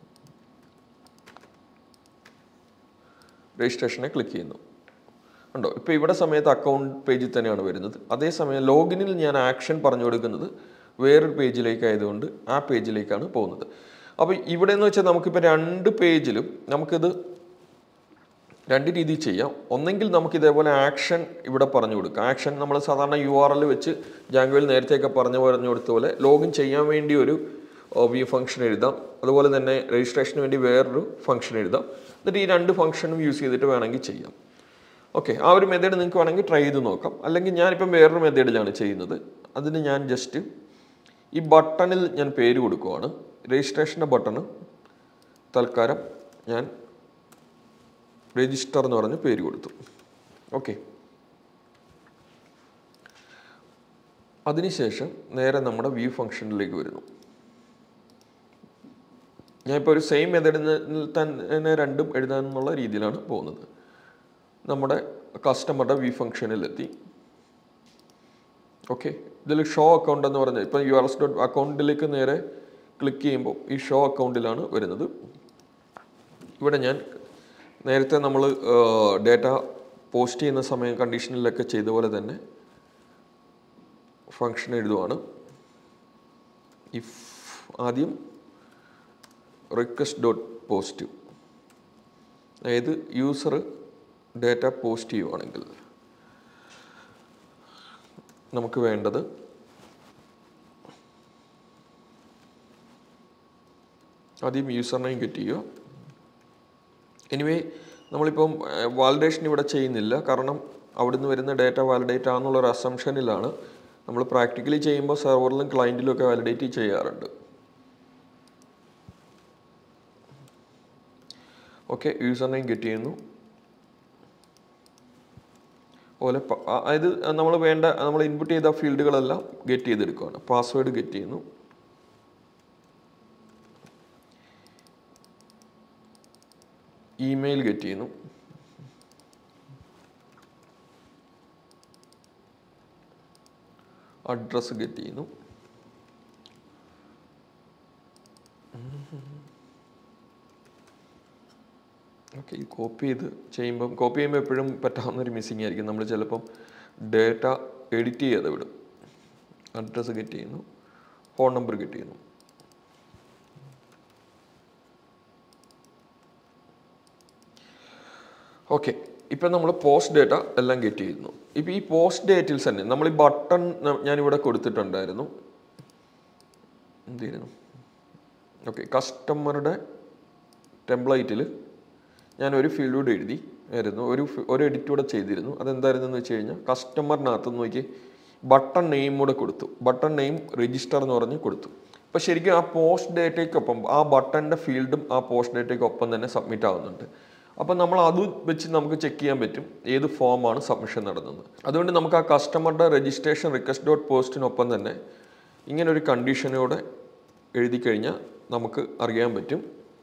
രജിസ്ട്രേഷനെ ക്ലിക്ക് ചെയ്യുന്നു ഉണ്ടോ ഇപ്പോൾ ഇവിടെ സമയത്ത് അക്കൗണ്ട് പേജിൽ തന്നെയാണ് വരുന്നത് അതേസമയം ലോഗിനിൽ ഞാൻ ആക്ഷൻ പറഞ്ഞു കൊടുക്കുന്നത് വേറൊരു പേജിലേക്ക് ആയതുകൊണ്ട് ആ പേജിലേക്കാണ് പോകുന്നത് അപ്പോൾ ഇവിടെ എന്ന് വെച്ചാൽ നമുക്കിപ്പോൾ രണ്ട് പേജിലും നമുക്കിത് രണ്ട് രീതിയിൽ ചെയ്യാം ഒന്നെങ്കിൽ നമുക്ക് ഇതേപോലെ ആക്ഷൻ ഇവിടെ പറഞ്ഞു കൊടുക്കാം ആക്ഷൻ നമ്മൾ സാധാരണ യു ആർ എൽ വെച്ച് ജാങ്കോയിൽ നേരത്തെയൊക്കെ പറഞ്ഞു പറഞ്ഞു കൊടുത്ത പോലെ ലോഗിൻ ചെയ്യാൻ വേണ്ടി ഒരു വ്യൂ ഫംഗ്ഷൻ എഴുതാം അതുപോലെ തന്നെ രജിസ്ട്രേഷന് വേണ്ടി വേറൊരു ഫംഗ്ഷൻ എഴുതാം എന്നിട്ട് ഈ രണ്ട് ഫംഗ്ഷനും യൂസ് ചെയ്തിട്ട് വേണമെങ്കിൽ ചെയ്യാം ഓക്കെ ആ ഒരു മെത്തേഡ് നിങ്ങൾക്ക് വേണമെങ്കിൽ ട്രൈ ചെയ്ത് നോക്കാം അല്ലെങ്കിൽ ഞാനിപ്പം വേറൊരു മെത്തേഡിലാണ് ചെയ്യുന്നത് അതിന് ഞാൻ ജസ്റ്റ് ഈ ബട്ടണിൽ ഞാൻ പേര് കൊടുക്കുവാണ് രജിസ്ട്രേഷൻ്റെ ബട്ടണ് തൽക്കാലം ഞാൻ രജിസ്റ്റർ എന്ന് പറഞ്ഞ് പേര് കൊടുത്തു ഓക്കെ അതിനുശേഷം നേരെ നമ്മുടെ വ്യൂ ഫംഗ്ഷനിലേക്ക് വരുന്നു ഞാനിപ്പോൾ ഒരു സെയിം മെത്തേഡിൽ തന്നെ രണ്ടും എഴുതാനുള്ള രീതിയിലാണ് പോകുന്നത് നമ്മുടെ കസ്റ്റമറുടെ വ്യൂ ഫംഗ്ഷനിലെത്തി ഓക്കെ ഇതിൽ ഷോ അക്കൗണ്ട് എന്ന് പറഞ്ഞാൽ ഇപ്പോൾ യു ആർ എസ് ഡോട്ട് അക്കൗണ്ടിലേക്ക് നേരെ ക്ലിക്ക് ചെയ്യുമ്പോൾ ഈ ഷോ അക്കൗണ്ടിലാണ് വരുന്നത് ഇവിടെ ഞാൻ നേരത്തെ നമ്മൾ ഡേറ്റ പോസ്റ്റ് ചെയ്യുന്ന സമയം കണ്ടീഷനിലൊക്കെ ചെയ്ത പോലെ തന്നെ ഫങ്ഷൻ എഴുതുവാണ് ഇഫ് ആദ്യം റിക്വസ്റ്റ് ഡോട്ട് പോസ്റ്റ് അതായത് യൂസർ ഡേറ്റ പോസ്റ്റ് ചെയ്യുവാണെങ്കിൽ നമുക്ക് വേണ്ടത് ആദ്യം യൂസർ നെയിം ഗെറ്റ് ചെയ്യുക എനിവേ നമ്മളിപ്പം വാലിഡേഷൻ ഇവിടെ ചെയ്യുന്നില്ല കാരണം അവിടുന്ന് വരുന്ന ഡേറ്റ വാലിഡേറ്റ് ആണെന്നുള്ളൊരു അസംഷനിലാണ് നമ്മൾ പ്രാക്ടിക്കലി ചെയ്യുമ്പോൾ സെർവറിലും ക്ലയൻറ്റിലും ഒക്കെ വാലിഡേറ്റ് ചെയ്യാറുണ്ട് ഓക്കെ യൂസർ നെയിം ഗെറ്റ് ചെയ്യുന്നു അതുപോലെ പ- ആ- അതായത് നമ്മൾ വേണ്ട നമ്മൾ ഇൻപുട്ട് ചെയ്ത ഫീൽഡുകളെല്ലാം ഗെറ്റ് ചെയ്തെടുക്കുകയാണ് പാസ്വേഡ് ഗെറ്റ് ചെയ്യുന്നു ഇമെയിൽ ഗെറ്റ് ചെയ്യുന്നു അഡ്രസ്സ് ഗെറ്റ് ചെയ്യുന്നു ഓക്കെ ഈ കോപ്പി ചെയ്ത് ചെയ്യുമ്പം കോപ്പി ചെയ്യുമ്പോൾ എപ്പോഴും പറ്റാവുന്ന ഒരു മിസ്സിങ് ആയിരിക്കും നമ്മൾ ചിലപ്പം ഡേറ്റ എഡിറ്റ് ചെയ്യാതെ വിടും അഡ്രസ്സ് ഗെറ്റ് ചെയ്യുന്നു ഫോൺ നമ്പർ ഗെറ്റ് ചെയ്യുന്നു ഓക്കെ ഇപ്പം നമ്മൾ പോസ്റ്റ് ഡേറ്റ എല്ലാം ഗെറ്റ് ചെയ്യുന്നു ഇപ്പം ഈ പോസ്റ്റ് ഡേറ്റിൽ തന്നെ നമ്മൾ ഈ ബട്ടൺ ഞാനിവിടെ കൊടുത്തിട്ടുണ്ടായിരുന്നു എന്തിരുന്നു ഓക്കെ കസ്റ്റമറുടെ ടെംപ്ലേറ്റിൽ ഞാൻ ഒരു ഫീൽഡ് കൂടെ എഴുതി ആയിരുന്നു ഒരു ഫി- ഒരു എഡിറ്റ് കൂടെ ചെയ്തിരുന്നു അതെന്തായിരുന്നു എന്ന് വെച്ച് കഴിഞ്ഞാൽ കസ്റ്റമറിനകത്ത് നോക്കി ബട്ടൺ നെയിം കൂടെ കൊടുത്തു ബട്ടൺ നെയിം രജിസ്റ്റർ എന്ന് പറഞ്ഞ് കൊടുത്തു അപ്പോൾ ശരിക്കും ആ പോസ്റ്റ് ഡേറ്റയ്ക്കൊപ്പം ആ ബട്ടണിൻ്റെ ഫീൽഡും ആ പോസ്റ്റ് ഡേറ്റയ്ക്കൊപ്പം തന്നെ സബ്മിറ്റ് ആവുന്നുണ്ട് അപ്പോൾ നമ്മൾ അത് വെച്ച് നമുക്ക് ചെക്ക് ചെയ്യാൻ പറ്റും ഏത് ഫോമാണ് സബ്മിഷൻ നടന്നത് അതുകൊണ്ട് നമുക്ക് ആ കസ്റ്റമറുടെ രജിസ്ട്രേഷൻ റിക്വസ്റ്റ് ഡോട്ട് പോസ്റ്റിനൊപ്പം തന്നെ ഇങ്ങനെ ഒരു കണ്ടീഷനോടെ എഴുതി കഴിഞ്ഞാൽ നമുക്ക് അറിയാൻ പറ്റും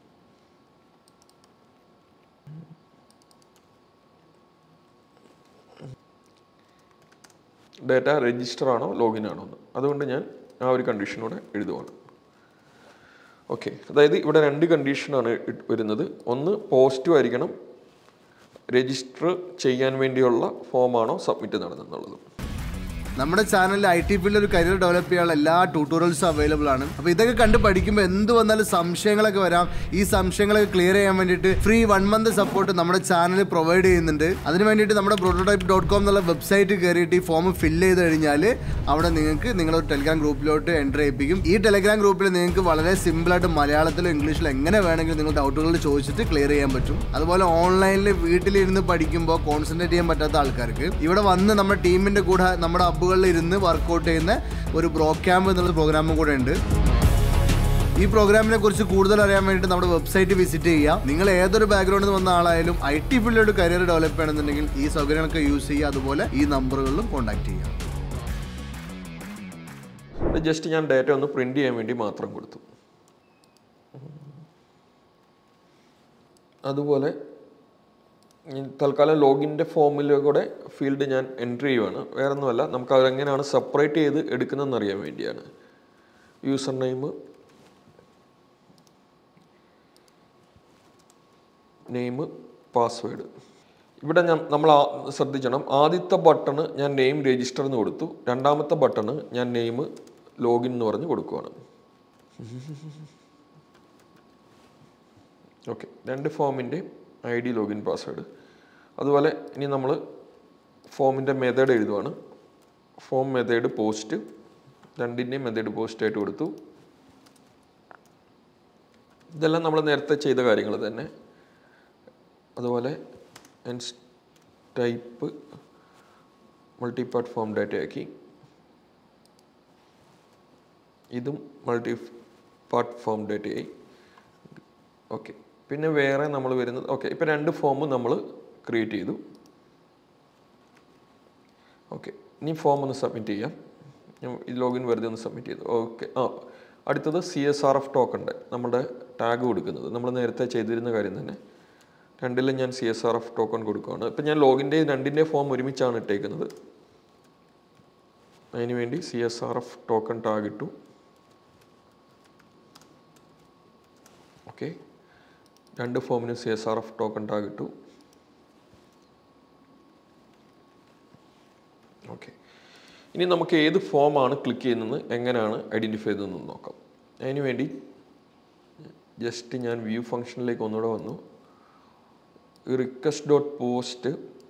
ഡേറ്റ രജിസ്റ്റർ ആണോ ലോഗിൻ ആണോ എന്ന് അതുകൊണ്ട് ഞാൻ ആ ഒരു കണ്ടീഷനോടെ എഴുതുവാണ് ഓക്കെ അതായത് ഇവിടെ രണ്ട് കണ്ടീഷനാണ് ഇട്ട് വരുന്നത് ഒന്ന് പോസിറ്റീവ് ആയിരിക്കണം രജിസ്റ്റർ ചെയ്യാൻ വേണ്ടിയുള്ള ഫോമാണോ സബ്മിറ്റ് നടന്നെന്നുള്ളത് നമ്മുടെ ചാനലിൽ ഐ ടി ഫീൽഡിൽ ഒരു കരിയർ ഡെവലപ്പ് ചെയ്യാനുള്ള എല്ലാ ട്യൂട്ടോറിയൽസും അവൈലബിൾ ആണ് അപ്പോൾ ഇതൊക്കെ കണ്ട് പഠിക്കുമ്പോൾ എന്ത് വന്നാലും സംശയങ്ങളൊക്കെ വരാം ഈ സംശയങ്ങളൊക്കെ ക്ലിയർ ചെയ്യാൻ വേണ്ടിയിട്ട് ഫ്രീ വൺ മന്ത് സപ്പോർട്ട് നമ്മുടെ ചാനൽ പ്രൊവൈഡ് ചെയ്യുന്നുണ്ട് അതിന് വേണ്ടിയിട്ട് നമ്മുടെ പ്രോട്ടോടൈപ്പ് ഡോട്ട് കോം എന്നുള്ള വെബ്സൈറ്റ് കയറിയിട്ട് ഈ ഫോം ഫില്ല് ചെയ്ത് കഴിഞ്ഞാൽ അവിടെ നിങ്ങൾക്ക് നിങ്ങളൊരു ടെലിഗ്രാം ഗ്രൂപ്പിലോട്ട് എൻ്റർ ചെയ്യിപ്പിക്കും ഈ ടെലിഗ്രാം ഗ്രൂപ്പിൽ നിങ്ങൾക്ക് വളരെ സിമ്പിളായിട്ട് മലയാളത്തിലോ ഇംഗ്ലീഷിലോ എങ്ങനെ വേണമെങ്കിലും നിങ്ങൾ ഡൗട്ടുകൾ ചോദിച്ചിട്ട് ക്ലിയർ ചെയ്യാൻ പറ്റും അതുപോലെ ഓൺലൈനിൽ വീട്ടിലിരുന്ന് പഠിക്കുമ്പോൾ കോൺസെൻട്രേറ്റ് ചെയ്യാൻ പറ്റാത്ത ആൾക്കാർക്ക് ഇവിടെ വന്ന് നമ്മുടെ ടീമിൻ്റെ കൂടെ നമ്മുടെ ഹബ്ബുകളിൽ ഇരുന്ന് വർക്കൗട്ട് ചെയ്യുന്ന ഒരു ബ്രോ ക്യാമ്പ് എന്നുള്ള പ്രോഗ്രാമും കൂടെ ഉണ്ട് ഈ പ്രോഗ്രാമിനെ കുറിച്ച് കൂടുതൽ അറിയാൻ വേണ്ടിയിട്ട് നമ്മുടെ വെബ്സൈറ്റ് വിസിറ്റ് ചെയ്യുക നിങ്ങൾ ഏതൊരു ബാക്ക്ഗ്രൗണ്ടിൽ നിന്ന് വന്ന ആളായാലും ഐ ടി ഫീൽഡിലോട്ട് കരിയർ ഡെവലപ്പ് ചെയ്യണമെന്നുണ്ടെങ്കിൽ ഈ സൗകര്യങ്ങളൊക്കെ യൂസ് ചെയ്യുക അതുപോലെ ഈ നമ്പറുകളിലും കോൺടാക്ട് ചെയ്യുക ജസ്റ്റ് ഞാൻ ഡേറ്റ ഒന്ന് പ്രിന്റ് ചെയ്യാൻ വേണ്ടി മാത്രം കൊടുത്തു അതുപോലെ ഈ തൽക്കാലം ലോഗിൻ്റെ ഫോമിൽ കൂടെ ഫീൽഡ് ഞാൻ എൻട്രി ചെയ്യുവാണ് വേറെ ഒന്നുമല്ല നമുക്ക് അതെങ്ങനെയാണ് സെപ്പറേറ്റ് ചെയ്ത് എടുക്കുന്നതെന്ന് അറിയാൻ വേണ്ടിയാണ് യൂസർ നെയിം നെയിം പാസ്വേഡ് ഇവിടെ ഞാൻ നമ്മൾ ആ- ശ്രദ്ധിക്കണം ആദ്യത്തെ ബട്ടണ് ഞാൻ നെയിം രജിസ്റ്റർ എന്ന് കൊടുത്തു രണ്ടാമത്തെ ബട്ടണ് ഞാൻ നെയിം ലോഗിൻ എന്ന് പറഞ്ഞ് കൊടുക്കുവാണ് ഓക്കെ രണ്ട് ഫോമിൻ്റെ ഐ ഡി ലോഗിൻ പാസ്വേഡ് അതുപോലെ ഇനി നമ്മൾ ഫോമിൻ്റെ മെത്തേഡ് എഴുതുവാണ് ഫോം മെത്തേഡ് പോസ്റ്റ് രണ്ടിൻ്റെയും മെത്തേഡ് പോസ്റ്റ് ആയിട്ട് കൊടുത്തു ഇതെല്ലാം നമ്മൾ നേരത്തെ ചെയ്ത കാര്യങ്ങൾ തന്നെ അതുപോലെ type multi part form data ആക്കി ഇതും മൾട്ടി പാർട്ട് ഫോം ഡാറ്റയായി ഓക്കെ പിന്നെ വേറെ നമ്മൾ വരുന്നത് ഓക്കെ ഇപ്പോൾ രണ്ട് ഫോമും നമ്മൾ ക്രിയേറ്റ് ചെയ്തു ഓക്കെ ഇനി ഫോം ഒന്ന് സബ്മിറ്റ് ചെയ്യാം ഞാൻ ഈ ലോഗിൻ വെറുതെ ഒന്ന് സബ്മിറ്റ് ചെയ്തു ഓക്കെ ആ അടുത്തത് സി എസ് ആർ എഫ് ടോക്കണിൻ്റെ നമ്മുടെ ടാഗ് കൊടുക്കുന്നത് നമ്മൾ നേരത്തെ ചെയ്തിരുന്ന കാര്യം തന്നെ രണ്ടിലും ഞാൻ C S R F token കൊടുക്കുകയാണ് ഇപ്പം ഞാൻ ലോഗിൻ്റെ രണ്ടിൻ്റെ ഫോം ഒരുമിച്ചാണ് ഇട്ടേക്കുന്നത് അതിന് വേണ്ടി C S R F token tag ഇട്ടു ഓക്കെ രണ്ട് ഫോമിനും C S R F token tag ഇട്ടു ഓക്കെ ഇനി നമുക്ക് ഏത് ഫോമാണ് ക്ലിക്ക് ചെയ്യുന്നത് എങ്ങനെയാണ് ഐഡൻറ്റിഫൈ ചെയ്തതെന്ന് നോക്കാം അതിന് വേണ്ടി ജസ്റ്റ് ഞാൻ വ്യൂ ഫംഗ്ഷനിലേക്ക് ഒന്നുകൂടെ വന്നു റിക്വസ്റ്റ് ഡോട്ട് പോസ്റ്റ്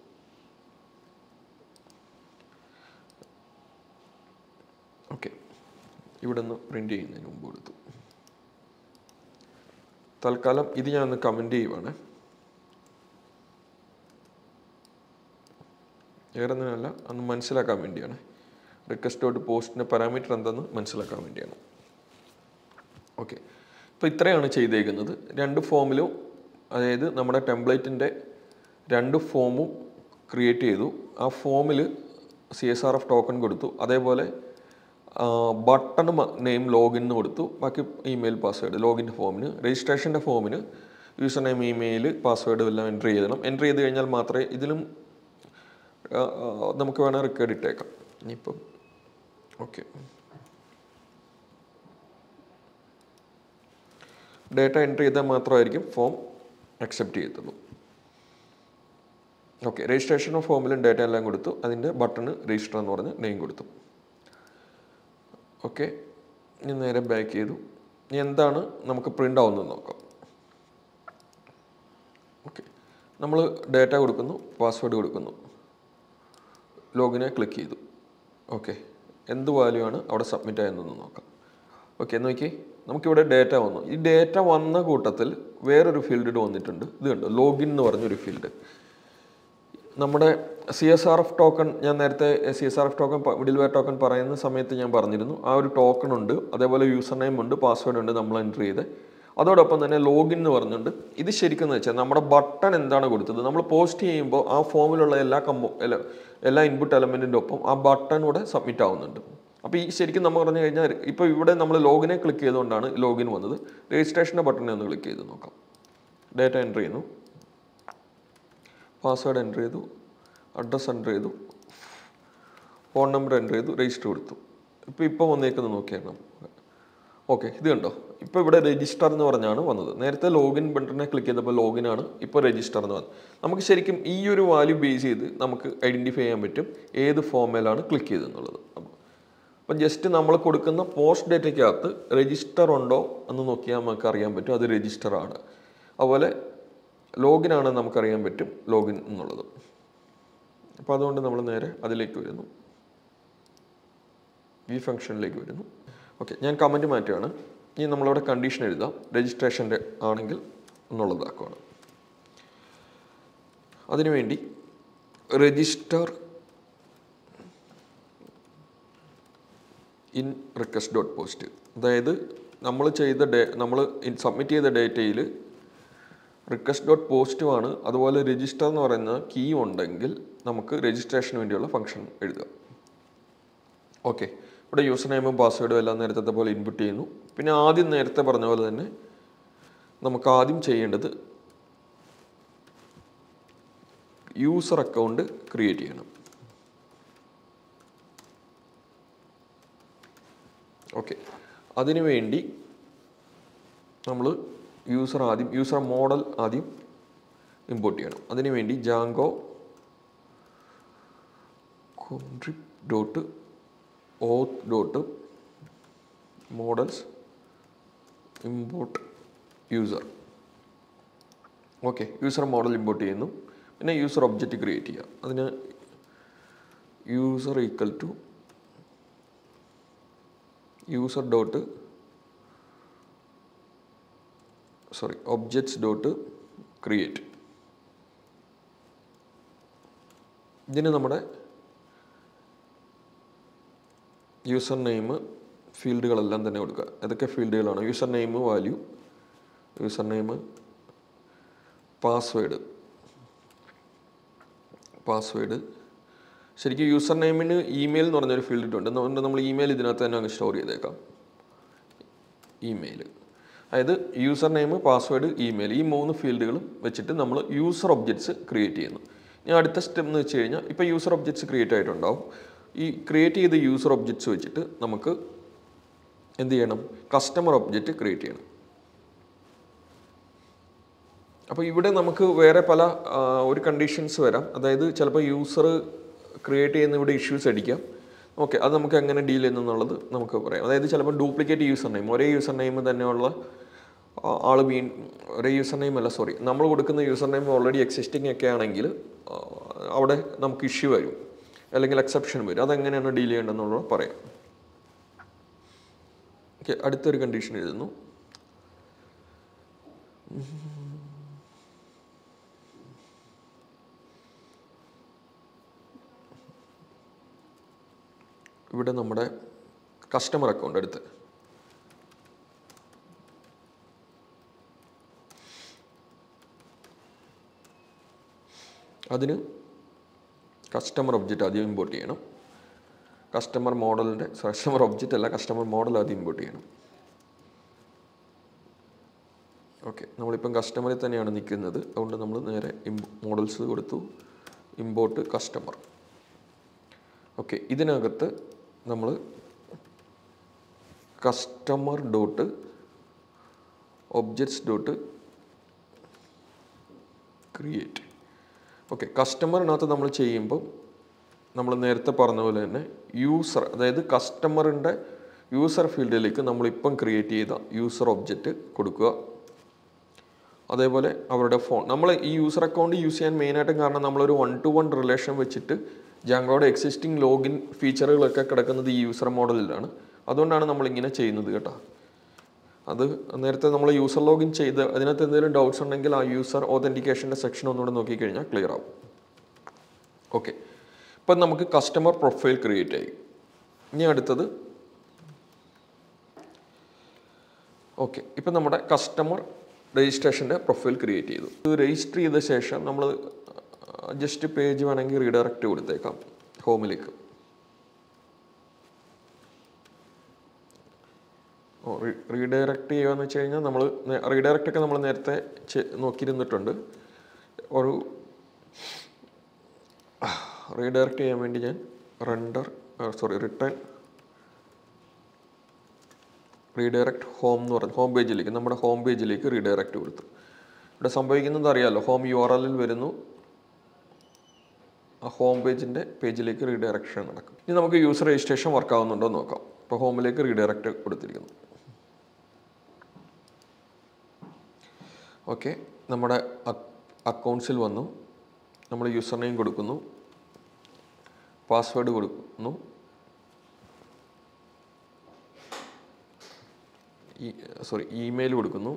ഓക്കെ ഇവിടെ നിന്ന് പ്രിൻ്റ് ചെയ്യുന്നതിന് മുമ്പ് കൊടുത്തു തൽക്കാലം ഇത് ഞാൻ ഒന്ന് കമൻറ്റ് ചെയ്യുവാണ് വേറെ ഒന്നിനല്ല അന്ന് മനസ്സിലാക്കാൻ വേണ്ടിയാണ് റിക്വസ്റ്റ് ഡോട്ട് പോസ്റ്റിൻ്റെ പാരാമീറ്റർ എന്തെന്ന് മനസ്സിലാക്കാൻ വേണ്ടിയാണ് ഓക്കെ ഇപ്പോൾ ഇത്രയാണ് ചെയ്തേക്കുന്നത് രണ്ട് ഫോമിലും അതായത് നമ്മുടെ ടെംപ്ലേറ്റിൻ്റെ രണ്ട് ഫോമും ക്രിയേറ്റ് ചെയ്തു ആ ഫോമിൽ C S R F token കൊടുത്തു അതേപോലെ ബട്ടൺ നെയിം ലോഗിൻ എന്ന് കൊടുത്തു ബാക്കി ഇമെയിൽ പാസ്വേഡ് ലോഗിൻ ഫോമിന് രജിസ്ട്രേഷൻ്റെ ഫോമിന് യൂസർ നെയിം ഇമെയിൽ പാസ്വേഡും എല്ലാം എൻ്റർ ചെയ്യണം എൻ്റർ ചെയ്ത് കഴിഞ്ഞാൽ മാത്രമേ ഇതിലും ആ, ആ, നമുക്ക് വേണേൽ റെക്കോർഡ് ഇട്ടേക്കാം ഇനിയിപ്പം ഓക്കെ ഡേറ്റ എൻ്റർ ചെയ്താൽ മാത്രമായിരിക്കും ഫോം അക്സെപ്റ്റ് ചെയ്യത്തുള്ളൂ ഓക്കെ രജിസ്ട്രേഷൻ ഓഫ് ഫോമിലും ഡേറ്റ എല്ലാം കൊടുത്തു അതിൻ്റെ ബട്ടണ് രജിസ്റ്റർ എന്ന് പറഞ്ഞ് നെയിം കൊടുത്തു ഓക്കെ ഇനി നേരെ ബാക്ക് ചെയ്തു ഇനി എന്താണ് നമുക്ക് പ്രിൻ്റ് ആവുന്നത് നോക്കാം ഓക്കെ നമ്മൾ ഡേറ്റ കൊടുക്കുന്നു പാസ്വേഡ് കൊടുക്കുന്നു ലോഗിനെ ക്ലിക്ക് ചെയ്തു ഓക്കെ എന്ത് വാല്യൂ ആണ് അവിടെ സബ്മിറ്റ് ആയതെന്ന് നോക്കാം ഓക്കെ നോക്കി നമുക്കിവിടെ ഡേറ്റ വന്നു ഈ ഡേറ്റ വന്ന കൂട്ടത്തിൽ വേറൊരു ഫീൽഡ് വന്നിട്ടുണ്ട് ഇത് കണ്ടോ ലോഗിൻ എന്ന് പറഞ്ഞൊരു ഫീൽഡ് നമ്മുടെ C S R F token ഞാൻ നേരത്തെ C S R F token middleware token പറയുന്ന സമയത്ത് ഞാൻ പറഞ്ഞിരുന്നു ആ ഒരു ടോക്കൺ ഉണ്ട് അതേപോലെ യൂസർ നെയിം ഉണ്ട് പാസ്വേഡ് ഉണ്ട് നമ്മൾ എൻ്റർ ചെയ്ത് അതോടൊപ്പം തന്നെ ലോഗിൻ എന്ന് പറഞ്ഞിട്ടുണ്ട് ഇത് ശരിക്കും എന്ന് വെച്ചാൽ നമ്മുടെ ബട്ടൺ എന്താണ് കൊടുത്തത് നമ്മൾ പോസ്റ്റ് ചെയ്യുമ്പോൾ ആ ഫോമിലുള്ള എല്ലാ കമ്പോ എല്ലാ എല്ലാ ഇൻപുട്ട് എലമെൻറ്റിൻ്റെ ഒപ്പം ആ ബട്ടൺ കൂടെ സബ്മിറ്റ് ആവുന്നുണ്ട് അപ്പോൾ ഈ ശരിക്കും നമ്മൾ പറഞ്ഞു കഴിഞ്ഞാൽ ഇപ്പോൾ ഇവിടെ നമ്മൾ ലോഗിനെ ക്ലിക്ക് ചെയ്തുകൊണ്ടാണ് ലോഗിൻ വന്നത് രജിസ്ട്രേഷൻ്റെ ബട്ടണിനെ ഒന്ന് ക്ലിക്ക് ചെയ്ത് നോക്കാം ഡേറ്റ എൻ്റർ ചെയ്യുന്നു പാസ്വേഡ് എൻ്റർ ചെയ്തു അഡ്രസ്സ് എൻ്റർ ചെയ്തു ഫോൺ നമ്പർ എൻ്റർ ചെയ്തു രജിസ്റ്റർ കൊടുത്തു ഇപ്പോൾ ഇപ്പോൾ വന്നേക്കുന്നത് നോക്കിയാണ് ഓക്കെ ഇത് കണ്ടോ ഇപ്പോൾ ഇവിടെ രജിസ്റ്റർ എന്ന് പറഞ്ഞാണ് വന്നത് നേരത്തെ ലോഗിൻ ബട്ടണിനെ ക്ലിക്ക് ചെയ്തപ്പോൾ ലോഗിൻ ആണ് ഇപ്പോൾ രജിസ്റ്റർ എന്ന് വന്നത് നമുക്ക് ശരിക്കും ഈ ഒരു വാല്യൂ ബേസ് ചെയ്ത് നമുക്ക് ഐഡൻറ്റിഫൈ ചെയ്യാൻ പറ്റും ഏത് ഫോമിലാണ് ക്ലിക്ക് ചെയ്തെന്നുള്ളത് അപ്പം ജസ്റ്റ് നമ്മൾ കൊടുക്കുന്ന പോസ്റ്റ് ഡേറ്റയ്ക്കകത്ത് രജിസ്റ്റർ ഉണ്ടോ എന്ന് നോക്കിയാൽ നമുക്ക് അറിയാൻ പറ്റും അത് രജിസ്റ്റർ ആണ് അതുപോലെ ലോഗിൻ ആണെന്ന് നമുക്കറിയാൻ പറ്റും ലോഗിൻ എന്നുള്ളത് അപ്പോൾ അതുകൊണ്ട് നമ്മൾ നേരെ അതിലേക്ക് വരുന്നു ഈ ഫംഗ്ഷനിലേക്ക് വരുന്നു ഓക്കെ ഞാൻ കമൻറ്റ് മാറ്റുകയാണ് ഇനി നമ്മളിവിടെ കണ്ടീഷൻ എഴുതാം രജിസ്ട്രേഷൻ്റെ ആണെങ്കിൽ എന്നുള്ളതാക്കുവാണ് അതിനുവേണ്ടി register in request dot post അതായത് നമ്മൾ ചെയ്ത ഡേ നമ്മൾ സബ്മിറ്റ് ചെയ്ത ഡേറ്റയിൽ റിക്വസ്റ്റ് ഡോട്ട് പോസ്റ്റുമാണ് അതുപോലെ രജിസ്റ്റർ എന്ന് പറയുന്ന കീ ഉണ്ടെങ്കിൽ നമുക്ക് രജിസ്ട്രേഷന് വേണ്ടിയുള്ള ഫംഗ്ഷൻ എഴുതാം ഓക്കെ ഇവിടെ യൂസർ നെയിമും പാസ്വേഡും എല്ലാം നേരത്തെ പോലെ ഇൻപുട്ട് ചെയ്യുന്നു പിന്നെ ആദ്യം നേരത്തെ പറഞ്ഞ പോലെ തന്നെ നമുക്ക് ആദ്യം ചെയ്യേണ്ടത് യൂസർ അക്കൗണ്ട് ക്രിയേറ്റ് ചെയ്യണം ഓക്കെ അതിനു വേണ്ടി നമ്മൾ യൂസർ ആദ്യം യൂസർ മോഡൽ ആദ്യം ഇമ്പോർട്ട് ചെയ്യണം അതിനു വേണ്ടി Django contrib dot auth dot models import user okay user model import ചെയ്യുന്നു പിന്നെ യൂസർ ഒബ്ജക്റ്റ് ക്രിയേറ്റ് ചെയ്യുക അതിന് user equal to user dot sorry objects dot create ഇതിന് നമ്മുടെ യൂസർ നെയിം ഫീൽഡുകളെല്ലാം തന്നെ കൊടുക്കുക ഏതൊക്കെ ഫീൽഡുകളാണ് user name value user name password password ശരിക്കും യൂസർ നെയിമിന് ഇമെയിൽ എന്ന് പറഞ്ഞൊരു ഫീൽഡ് ഇട്ടുണ്ട് അതുകൊണ്ട് നമ്മൾ ഇമെയിൽ ഇതിനകത്ത് തന്നെ അങ്ങ് സ്റ്റോർ ചെയ്തേക്കാം ഇമെയിൽ അതായത് യൂസർ നെയിം പാസ്വേഡ് ഇമെയിൽ ഈ മൂന്ന് ഫീൽഡുകളും വെച്ചിട്ട് നമ്മൾ യൂസർ ഒബ്ജക്ട്സ് ക്രിയേറ്റ് ചെയ്യുന്നു ഇനി അടുത്ത സ്റ്റെപ്പ് എന്ന് വെച്ച് കഴിഞ്ഞാൽ ഇപ്പോൾ യൂസർ ഒബ്ജക്ട്സ് ക്രിയേറ്റ് ആയിട്ടുണ്ടാവും ഈ ക്രിയേറ്റ് ചെയ്ത യൂസർ ഒബ്ജക്ട്സ് വെച്ചിട്ട് നമുക്ക് എന്ത് ചെയ്യണം കസ്റ്റമർ ഒബ്ജക്റ്റ് ക്രിയേറ്റ് ചെയ്യണം അപ്പോൾ ഇവിടെ നമുക്ക് വേറെ പല ആ, ഒരു കണ്ടീഷൻസ് വരാം അതായത് ചിലപ്പോൾ യൂസർ ക്രിയേറ്റ് ചെയ്യുന്ന ഇവിടെ ഇഷ്യൂസ് അടിക്കാം ഓക്കെ അത് നമുക്ക് എങ്ങനെ ഡീൽ ചെയ്യുന്നുള്ളത് നമുക്ക് പറയാം അതായത് ചിലപ്പോൾ ഡ്യൂപ്ലിക്കേറ്റ് യൂസർ നെയിം ഒരേ യൂസർ നെയിം തന്നെയുള്ള ആ, ആള് വീ ഒരേ യൂസർ നെയിം അല്ല സോറി നമ്മൾ കൊടുക്കുന്ന യൂസർ നെയിം ഓൾറെഡി എക്സിസ്റ്റിംഗ് ഒക്കെ ആണെങ്കിൽ ആ, അവിടെ നമുക്ക് ഇഷ്യൂ വരും അല്ലെങ്കിൽ എക്സെപ്ഷൻ വരും അതെങ്ങനെയാണ് ഡീൽ ചെയ്യേണ്ടതെന്നുള്ളത് പറയാം ഓക്കെ അടുത്തൊരു കണ്ടീഷൻ എഴുതുന്നു ഇവിടെ നമ്മുടെ കസ്റ്റമർ അക്കൗണ്ട് എടുത്ത് അതിന് കസ്റ്റമർ ഒബ്ജക്റ്റ് ആദ്യം ഇമ്പോർട്ട് ചെയ്യണം കസ്റ്റമർ മോഡലിൻ്റെ കസ്റ്റമർ ഒബ്ജക്റ്റ് അല്ല കസ്റ്റമർ മോഡൽ ആദ്യം ഇമ്പോർട്ട് ചെയ്യണം ഓക്കെ നമ്മളിപ്പം കസ്റ്റമറിൽ തന്നെയാണ് നിൽക്കുന്നത് അതുകൊണ്ട് നമ്മൾ നേരെ മോഡൽസ് കൊടുത്തു ഇമ്പോർട്ട് കസ്റ്റമർ ഓക്കെ ഇതിനകത്ത് നമ്മൾ customer dot objects dot create okay കസ്റ്റമറിനകത്ത് നമ്മൾ ചെയ്യുമ്പോൾ നമ്മൾ നേരത്തെ പറഞ്ഞ പോലെ തന്നെ യൂസർ അതായത് കസ്റ്റമറിൻ്റെ യൂസർ ഫീൽഡിലേക്ക് നമ്മളിപ്പം ക്രിയേറ്റ് ചെയ്ത യൂസർ ഒബ്ജക്റ്റ് കൊടുക്കുക അതേപോലെ അവരുടെ ഫോൺ നമ്മൾ ഈ യൂസർ അക്കൗണ്ട് യൂസ് ചെയ്യാൻ മെയിനായിട്ടും കാരണം നമ്മളൊരു വൺ ടു വൺ റിലേഷൻ വെച്ചിട്ട് ജാങ്കോയുടെ എക്സിസ്റ്റിംഗ് ലോഗിൻ ഫീച്ചറുകളൊക്കെ കിടക്കുന്നത് ഈ യൂസർ മോഡലിലാണ് അതുകൊണ്ടാണ് നമ്മളിങ്ങനെ ചെയ്യുന്നത് കേട്ടോ അത് നേരത്തെ നമ്മൾ യൂസർ ലോഗിൻ ചെയ്ത് അതിനകത്ത് എന്തെങ്കിലും ഡൗട്ട്സ് ഉണ്ടെങ്കിൽ ആ യൂസർ ഓതൻറ്റിക്കേഷൻ്റെ സെക്ഷൻ ഒന്നുകൂടെ നോക്കിക്കഴിഞ്ഞാൽ ക്ലിയർ ആവും ഓക്കെ ഇപ്പം നമുക്ക് കസ്റ്റമർ പ്രൊഫൈൽ ക്രിയേറ്റ് ആയി ഇനി അടുത്തത് ഓക്കെ ഇപ്പം നമ്മുടെ കസ്റ്റമർ രജിസ്ട്രേഷൻ്റെ പ്രൊഫൈൽ ക്രിയേറ്റ് ചെയ്തു ഇത് രജിസ്റ്റർ ചെയ്ത ശേഷം നമ്മൾ ജസ്റ്റ് പേജ് വേണമെങ്കിൽ റീഡയറക്റ്റ് കൊടുത്തേക്കാം ഹോമിലേക്ക് ഓ റീഡയറക്റ്റ് ചെയ്യുകയെന്ന് വെച്ച് കഴിഞ്ഞാൽ നമ്മൾ റീഡയറക്റ്റ് ഒക്കെ നമ്മൾ നേരത്തെ ചെ- നോക്കിയിരുന്നിട്ടുണ്ട് ഒരു റീഡയറക്റ്റ് ചെയ്യാൻ വേണ്ടി ഞാൻ render sorry return redirect home എന്ന് പറഞ്ഞു ഹോം പേജിലേക്ക് നമ്മുടെ ഹോം പേജിലേക്ക് റീഡയറക്റ്റ് കൊടുത്തു ഇവിടെ സംഭവിക്കുന്നത് അറിയാമല്ലോ ഹോം യു ആർ എല്ലിൽ വരുന്നു ആ ഹോം പേജിൻ്റെ പേജിലേക്ക് റീഡയറക്ഷൻ നടക്കും ഇനി നമുക്ക് യൂസർ രജിസ്ട്രേഷൻ വർക്ക് ആവുന്നുണ്ടോ എന്ന് നോക്കാം ഇപ്പോൾ ഹോമിലേക്ക് റീഡയറക്റ്റ് കൊടുത്തിരിക്കുന്നു ഓക്കെ നമ്മുടെ അക്കൗണ്ട്സിൽ വന്നു നമ്മൾ യൂസർ നെയിം കൊടുക്കുന്നു പാസ്വേഡ് കൊടുക്കുന്നു ഈ സോറി ഇമെയിൽ കൊടുക്കുന്നു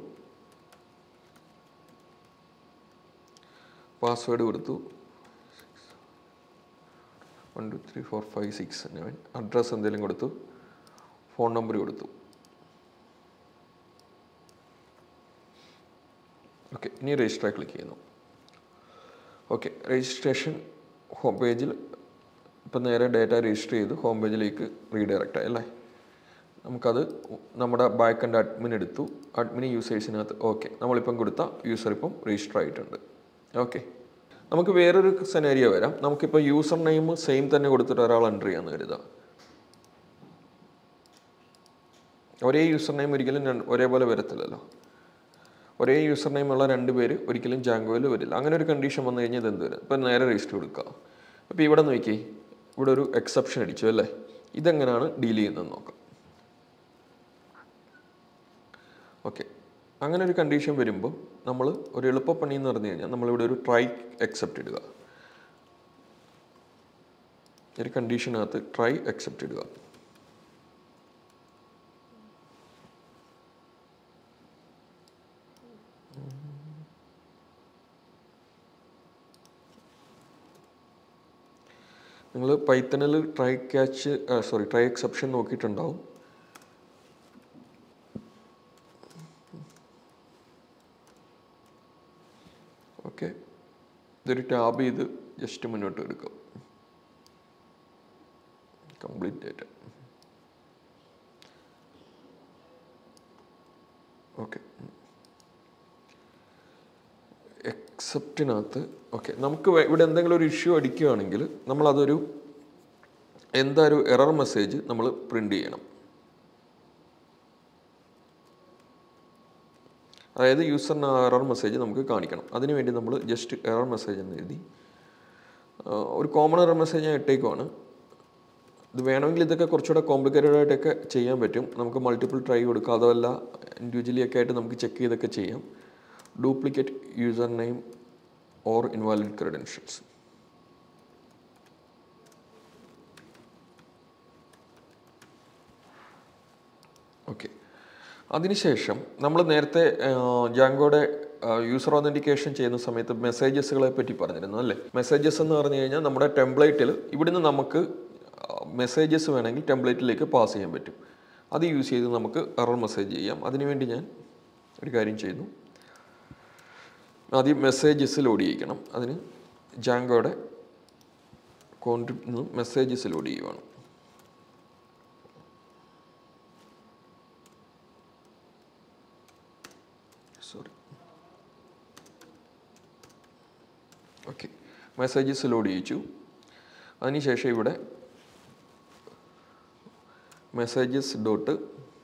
പാസ്വേഡ് കൊടുത്തു one two three four five six seven address എന്തെങ്കിലും കൊടുത്തു ഫോൺ നമ്പർ കൊടുത്തു ഓക്കെ ഇനി രജിസ്റ്റർ ക്ലിക്ക് ചെയ്യുന്നു ഓക്കെ രജിസ്ട്രേഷൻ ഹോം പേജിൽ ഇപ്പം നേരെ ഡേറ്റ രജിസ്റ്റർ ചെയ്ത് ഹോം പേജിലേക്ക് റീഡയറക്റ്റ് ആയി അല്ലേ നമുക്കത് നമ്മുടെ ബാക്ക് ആൻഡ് അഡ്മിൻ എടുത്തു അഡ്മിൻ യൂസേഴ്സിനകത്ത് ഓക്കെ നമ്മളിപ്പം കൊടുത്ത യൂസർ ഇപ്പം രജിസ്റ്റർ ആയിട്ടുണ്ട് ഓക്കെ നമുക്ക് വേറൊരു സെനാരിയോ വരാം നമുക്കിപ്പോൾ യൂസർ നെയിം സെയിം തന്നെ കൊടുത്തിട്ട് ഒരാൾ എൻ്റർ ചെയ്യാമെന്ന് കരുതാം ഒരേ യൂസർ നെയിം ഒരിക്കലും രണ്ട് ഒരേപോലെ വരത്തില്ലല്ലോ ഒരേ യൂസർ നെയിം ഉള്ള രണ്ട് പേര് ഒരിക്കലും ജാങ്കോയിൽ വരില്ല അങ്ങനെ ഒരു കണ്ടീഷൻ വന്നു കഴിഞ്ഞാൽ ഇത് എന്ത് വരും ഇപ്പം നേരെ രജിസ്റ്റർ കൊടുക്കുക അപ്പോൾ ഇവിടെ നോക്കി ഇവിടെ ഒരു എക്സെപ്ഷൻ അടിച്ചു അല്ലേ ഇതെങ്ങനെയാണ് ഡീൽ ചെയ്യുന്നത് നോക്കാം ഓക്കെ അങ്ങനെ ഒരു കണ്ടീഷൻ വരുമ്പോൾ നമ്മൾ ഒരു എളുപ്പപ്പണി എന്ന് പറഞ്ഞു കഴിഞ്ഞാൽ നമ്മളിവിടെ ഒരു ട്രൈ അക്സെപ്റ്റ് ഇടുക ഒരു കണ്ടീഷനകത്ത് ട്രൈ അക്സെപ്റ്റ് ഇടുക നിങ്ങൾ പൈത്തണിൽ try catch sorry try exception നോക്കിയിട്ടുണ്ടാവും ഓക്കെ ഇതൊരു ടാബ് ചെയ്ത് ജസ്റ്റ് മുന്നോട്ട് എടുക്കാം കംപ്ലീറ്റ് ഡേറ്റ ഓക്കെ എക്സെപ്റ്റിനകത്ത് ഓക്കെ നമുക്ക് വേ- ഇവിടെ എന്തെങ്കിലും ഒരു ഇഷ്യൂ അടിക്കുകയാണെങ്കിൽ നമ്മളതൊരു എന്താ ഒരു എറർ മെസ്സേജ് നമ്മൾ പ്രിൻ്റ് ചെയ്യണം അതായത് യൂസറിന് ആ എറർ മെസ്സേജ് നമുക്ക് കാണിക്കണം അതിനുവേണ്ടി നമ്മൾ ജസ്റ്റ് എറർ മെസ്സേജ് എന്ന് എഴുതി ആ, ഒരു കോമൺ എറർ മെസ്സേജ് ഞാൻ ഇട്ടേക്കുവാണ് ഇത് വേണമെങ്കിൽ ഇതൊക്കെ കുറച്ചുകൂടെ കോംപ്ലിക്കേറ്റഡ് ആയിട്ടൊക്കെ ചെയ്യാൻ പറ്റും നമുക്ക് മൾട്ടിപ്പിൾ ട്രൈ കൊടുക്കാം അതല്ല ഇൻഡിവിജ്വലി ഒക്കെ ആയിട്ട് നമുക്ക് ചെക്ക് ചെയ്തൊക്കെ ചെയ്യാം duplicate user name or invalid credentials okay അതിനുശേഷം നമ്മൾ നേരത്തെ ജാങ്കോയുടെ യൂസർ ഒതൻറ്റിക്കേഷൻ ചെയ്യുന്ന സമയത്ത് മെസ്സേജസുകളെ പറ്റി പറഞ്ഞിരുന്നു അല്ലേ മെസ്സേജസ് എന്ന് പറഞ്ഞു കഴിഞ്ഞാൽ നമ്മുടെ ടെംപ്ലേറ്റിൽ ഇവിടുന്ന് നമുക്ക് മെസ്സേജസ് വേണമെങ്കിൽ ടെംപ്ലേറ്റിലേക്ക് പാസ് ചെയ്യാൻ പറ്റും അത് യൂസ് ചെയ്ത് നമുക്ക് എറർ മെസ്സേജ് ചെയ്യാം അതിനുവേണ്ടി ഞാൻ ഒരു കാര്യം ചെയ്യുന്നു ആദ്യം മെസ്സേജസ് ലോഡ് ചെയ്യിക്കണം അതിന് ജാങ്കോയുടെ കോൺട്രിബ്യൂട്ട് നിന്ന് മെസ്സേജസ് ലോഡ് ചെയ്യുവാണ് സോറി ഓക്കെ മെസ്സേജസ് ലോഡ് ചെയ്യിച്ചു അതിനുശേഷം ഇവിടെ മെസ്സേജസ് ഡോട്ട്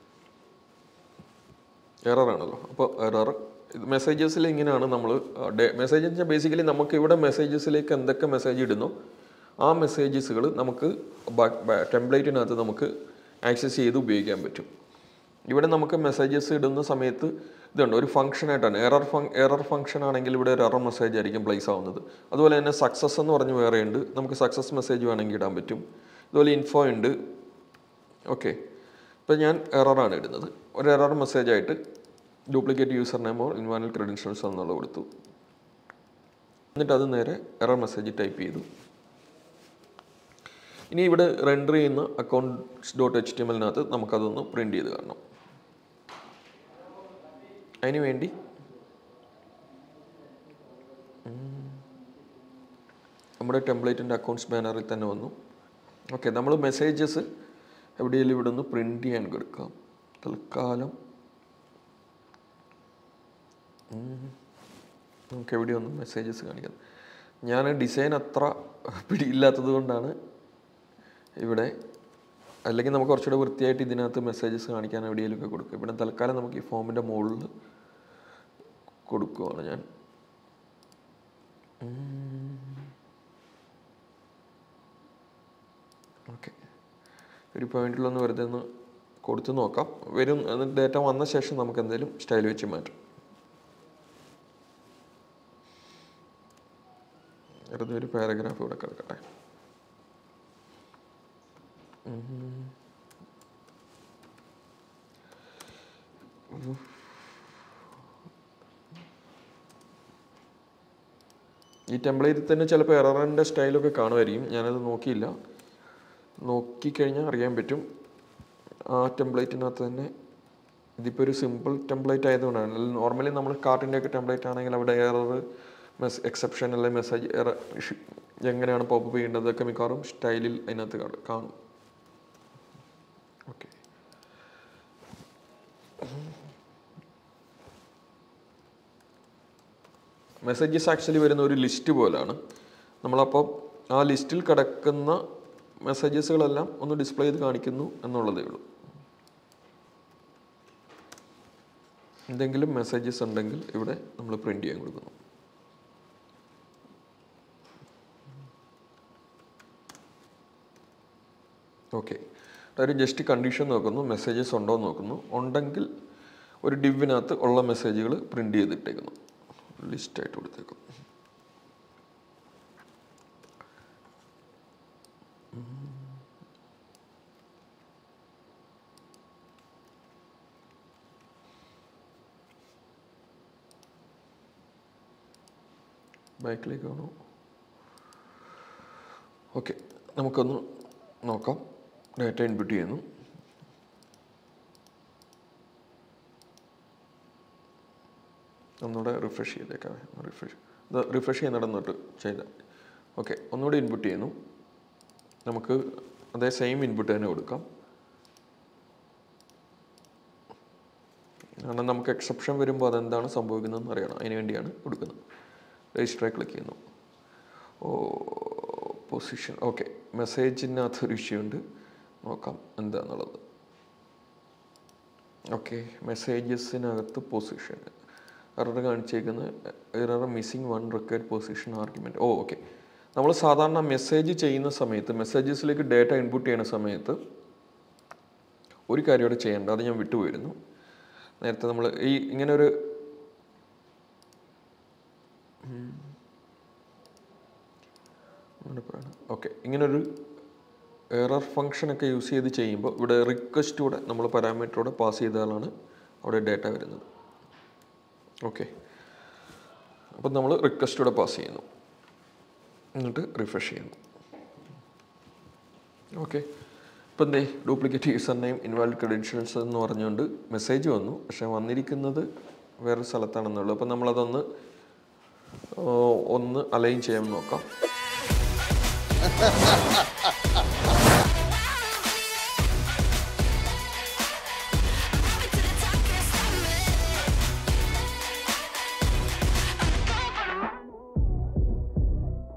എറർ ആണല്ലോ അപ്പോൾ എറർ മെസ്സേജസിൽ ഇങ്ങനെയാണ് നമ്മൾ മെസ്സേജ് വെച്ചാൽ ബേസിക്കലി നമുക്ക് ഇവിടെ മെസ്സേജസിലേക്ക് എന്തൊക്കെ മെസ്സേജ് ഇടുന്നോ ആ മെസ്സേജസുകൾ നമുക്ക് ടെംപ്ലേറ്റിനകത്ത് നമുക്ക് ആക്സസ് ചെയ്ത് ഉപയോഗിക്കാൻ പറ്റും ഇവിടെ നമുക്ക് മെസ്സേജസ് ഇടുന്ന സമയത്ത് ഇതുണ്ട് ഒരു ഫംഗ്ഷൻ ആയിട്ടാണ് എറർ ഫങ് എറർ ഫംഗ്ഷൻ ആണെങ്കിൽ ഇവിടെ ഒരു എറർ മെസ്സേജ് ആയിരിക്കും പ്ലേസ് ആവുന്നത് അതുപോലെ തന്നെ സക്സസ് എന്ന് പറഞ്ഞ് വേറെ ഉണ്ട് നമുക്ക് സക്സസ് മെസ്സേജ് വേണമെങ്കിൽ ഇടാൻ പറ്റും അതുപോലെ ഇൻഫോ ഉണ്ട് ഓക്കെ ഇപ്പം ഞാൻ എററാണ് ഇടുന്നത് ഒരു എറർ മെസ്സേജ് ആയിട്ട് ഡ്യൂപ്ലിക്കേറ്റ് യൂസർ നെയിമോ ഇൻവാനൽ ക്രെഡൻഷ്യൽസ് എന്നുള്ള കൊടുത്തു എന്നിട്ട് അത് നേരെ എറർ മെസ്സേജ് ടൈപ്പ് ചെയ്തു ഇനി ഇവിടെ റെൻഡർ ചെയ്യുന്ന accounts dot H T M എല്ലിനകത്ത് നമുക്കതൊന്ന് പ്രിൻ്റ് ചെയ്ത് കാണണം അതിന് വേണ്ടി ഉം, നമ്മുടെ ടെംപ്ലേറ്റിൻ്റെ അക്കൗണ്ട്സ് ബാനറിൽ തന്നെ വന്നു ഓക്കെ നമ്മൾ മെസ്സേജസ് എവിടെയെങ്കിലും ഇവിടെ നിന്ന് പ്രിൻ്റ് ചെയ്യാൻ കൊടുക്കാം തൽക്കാലം ഉം, നമുക്ക് എവിടെയൊന്നും മെസ്സേജസ് കാണിക്കാം ഞാൻ ഡിസൈൻ അത്ര പിടിയില്ലാത്തത് കൊണ്ടാണ് ഇവിടെ അല്ലെങ്കിൽ നമുക്ക് കുറച്ചുകൂടെ വൃത്തിയായിട്ട് ഇതിനകത്ത് മെസ്സേജസ് കാണിക്കാൻ എവിടെയെങ്കിലുമൊക്കെ കൊടുക്കും ഇവിടെ തൽക്കാലം നമുക്ക് ഈ ഫോമിൻ്റെ മുകളിൽ കൊടുക്കുവാണ് ഞാൻ ഓക്കെ ഒരു പോയിന്റിലൊന്ന് വെറുതെ ഒന്ന് കൊടുത്ത് നോക്കാം വരും എന്നിട്ട് ഡേറ്റ വന്ന ശേഷം നമുക്ക് എന്തെങ്കിലും സ്റ്റൈൽ വെച്ച് മാറ്റാം വെറുതെ ഒരു പാരഗ്രാഫ് ഇവിടെ കിടക്കട്ടെ ഈ ടെംപ്ലേറ്റിൽ തന്നെ ചിലപ്പോൾ എററിൻ്റെ സ്റ്റൈലൊക്കെ കാണുമായിരിക്കും ഞാനത് നോക്കിയില്ല നോക്കിക്കഴിഞ്ഞാൽ അറിയാൻ പറ്റും ആ ടെംപ്ലേറ്റിനകത്ത് തന്നെ ഇതിപ്പോൾ ഒരു സിമ്പിൾ ടെംപ്ലേറ്റ് ആയതുകൊണ്ടാണ് നോർമലി നമ്മൾ കാർട്ടിൻ്റെ ഒക്കെ ടെംപ്ലേറ്റ് ആണെങ്കിൽ അവിടെ എറർ മെസ് എക്സെപ്ഷൻ അല്ലെങ്കിൽ മെസ്സേജ് എറർ എങ്ങനെയാണ് പോപ്പ് ചെയ്യേണ്ടതൊക്കെ മിക്കവാറും സ്റ്റൈലിൽ അതിനകത്ത് കാണും കാണും ഓക്കെ മെസ്സേജസ് ആക്ച്വലി വരുന്ന ഒരു ലിസ്റ്റ് പോലാണ് നമ്മളപ്പോൾ ആ ലിസ്റ്റിൽ കിടക്കുന്ന മെസ്സേജസുകളെല്ലാം ഒന്ന് ഡിസ്പ്ലേ ചെയ്ത് കാണിക്കുന്നു എന്നുള്ളതേ ഉള്ളൂ എന്തെങ്കിലും മെസ്സേജസ് ഉണ്ടെങ്കിൽ ഇവിടെ നമ്മൾ പ്രിൻ്റ് ചെയ്യാൻ കൊടുക്കുന്നു ഓക്കെ ഒരു ജസ്റ്റ് കണ്ടീഷൻ നോക്കുന്നു മെസ്സേജസ് ഉണ്ടോ എന്ന് നോക്കുന്നു ഉണ്ടെങ്കിൽ ഒരു ഡിവിനകത്ത് ഉള്ള മെസ്സേജുകൾ പ്രിൻ്റ് ചെയ്തിട്ടേക്കുന്നു ലിസ്റ്റായിട്ട് കൊടുത്തേക്കും ബാക്കിലേക്ക് ആണോ ഓക്കെ നമുക്കൊന്ന് നോക്കാം ഡാറ്റ ഇൻപുട്ട് ചെയ്യുന്നു ഒന്നുകൂടെ റിഫ്രഷ് ചെയ്തേക്കാം റിഫ്രഷ് ഇത് റിഫ്രഷ് ചെയ്യുന്നിടന്നിട്ട് ചെയ്താൽ ഓക്കെ ഒന്നുകൂടെ ഇൻപുട്ട് ചെയ്യുന്നു നമുക്ക് അതേ സെയിം ഇൻപുട്ട് തന്നെ കൊടുക്കാം കാരണം നമുക്ക് എക്സെപ്ഷൻ വരുമ്പോൾ അതെന്താണ് സംഭവിക്കുന്നതെന്ന് അറിയണം അതിന് വേണ്ടിയാണ് കൊടുക്കുന്നത് രജിസ്റ്ററെ ക്ലിക്ക് ചെയ്യുന്നു ഓ പൊസിഷൻ ഓക്കെ മെസ്സേജിനകത്ത് ഒരു ഇഷ്യൂ ഉണ്ട് നോക്കാം എന്താന്നുള്ളത് ഓക്കെ മെസ്സേജസിനകത്ത് പൊസിഷൻ എറർ കാണിച്ചേക്കുന്നത് error missing one required position argument oh okay നമ്മൾ സാധാരണ മെസ്സേജ് ചെയ്യുന്ന സമയത്ത് മെസ്സേജസിലേക്ക് ഡേറ്റ ഇൻപുട്ട് ചെയ്യുന്ന സമയത്ത് ഒരു കാര്യം ഇവിടെ ചെയ്യേണ്ട അത് ഞാൻ വിട്ടുപോയിരുന്നു നേരത്തെ നമ്മൾ ഈ ഇങ്ങനെ ഒരു ഓക്കെ ഇങ്ങനൊരു എറർ ഫങ്ഷനൊക്കെ യൂസ് ചെയ്ത് ചെയ്യുമ്പോൾ ഇവിടെ റിക്വസ്റ്റ് കൂടെ നമ്മൾ പാരാമീറ്ററോടെ പാസ് ചെയ്താലാണ് അവിടെ ഡേറ്റ വരുന്നത് ഓക്കെ അപ്പം നമ്മൾ റിക്വസ്റ്റ് കൂടെ പാസ് ചെയ്യുന്നു എന്നിട്ട് റിഫ്രഷ് ചെയ്യുന്നു ഓക്കെ ഇപ്പം എന്തേ duplicate user name invalid credentials എന്ന് പറഞ്ഞുകൊണ്ട് മെസ്സേജ് വന്നു പക്ഷേ വന്നിരിക്കുന്നത് വേറെ സ്ഥലത്താണെന്നുള്ളൂ അപ്പം നമ്മളതൊന്ന് ആ, ഒന്ന് അലൈൻ ചെയ്യാൻ നോക്കാം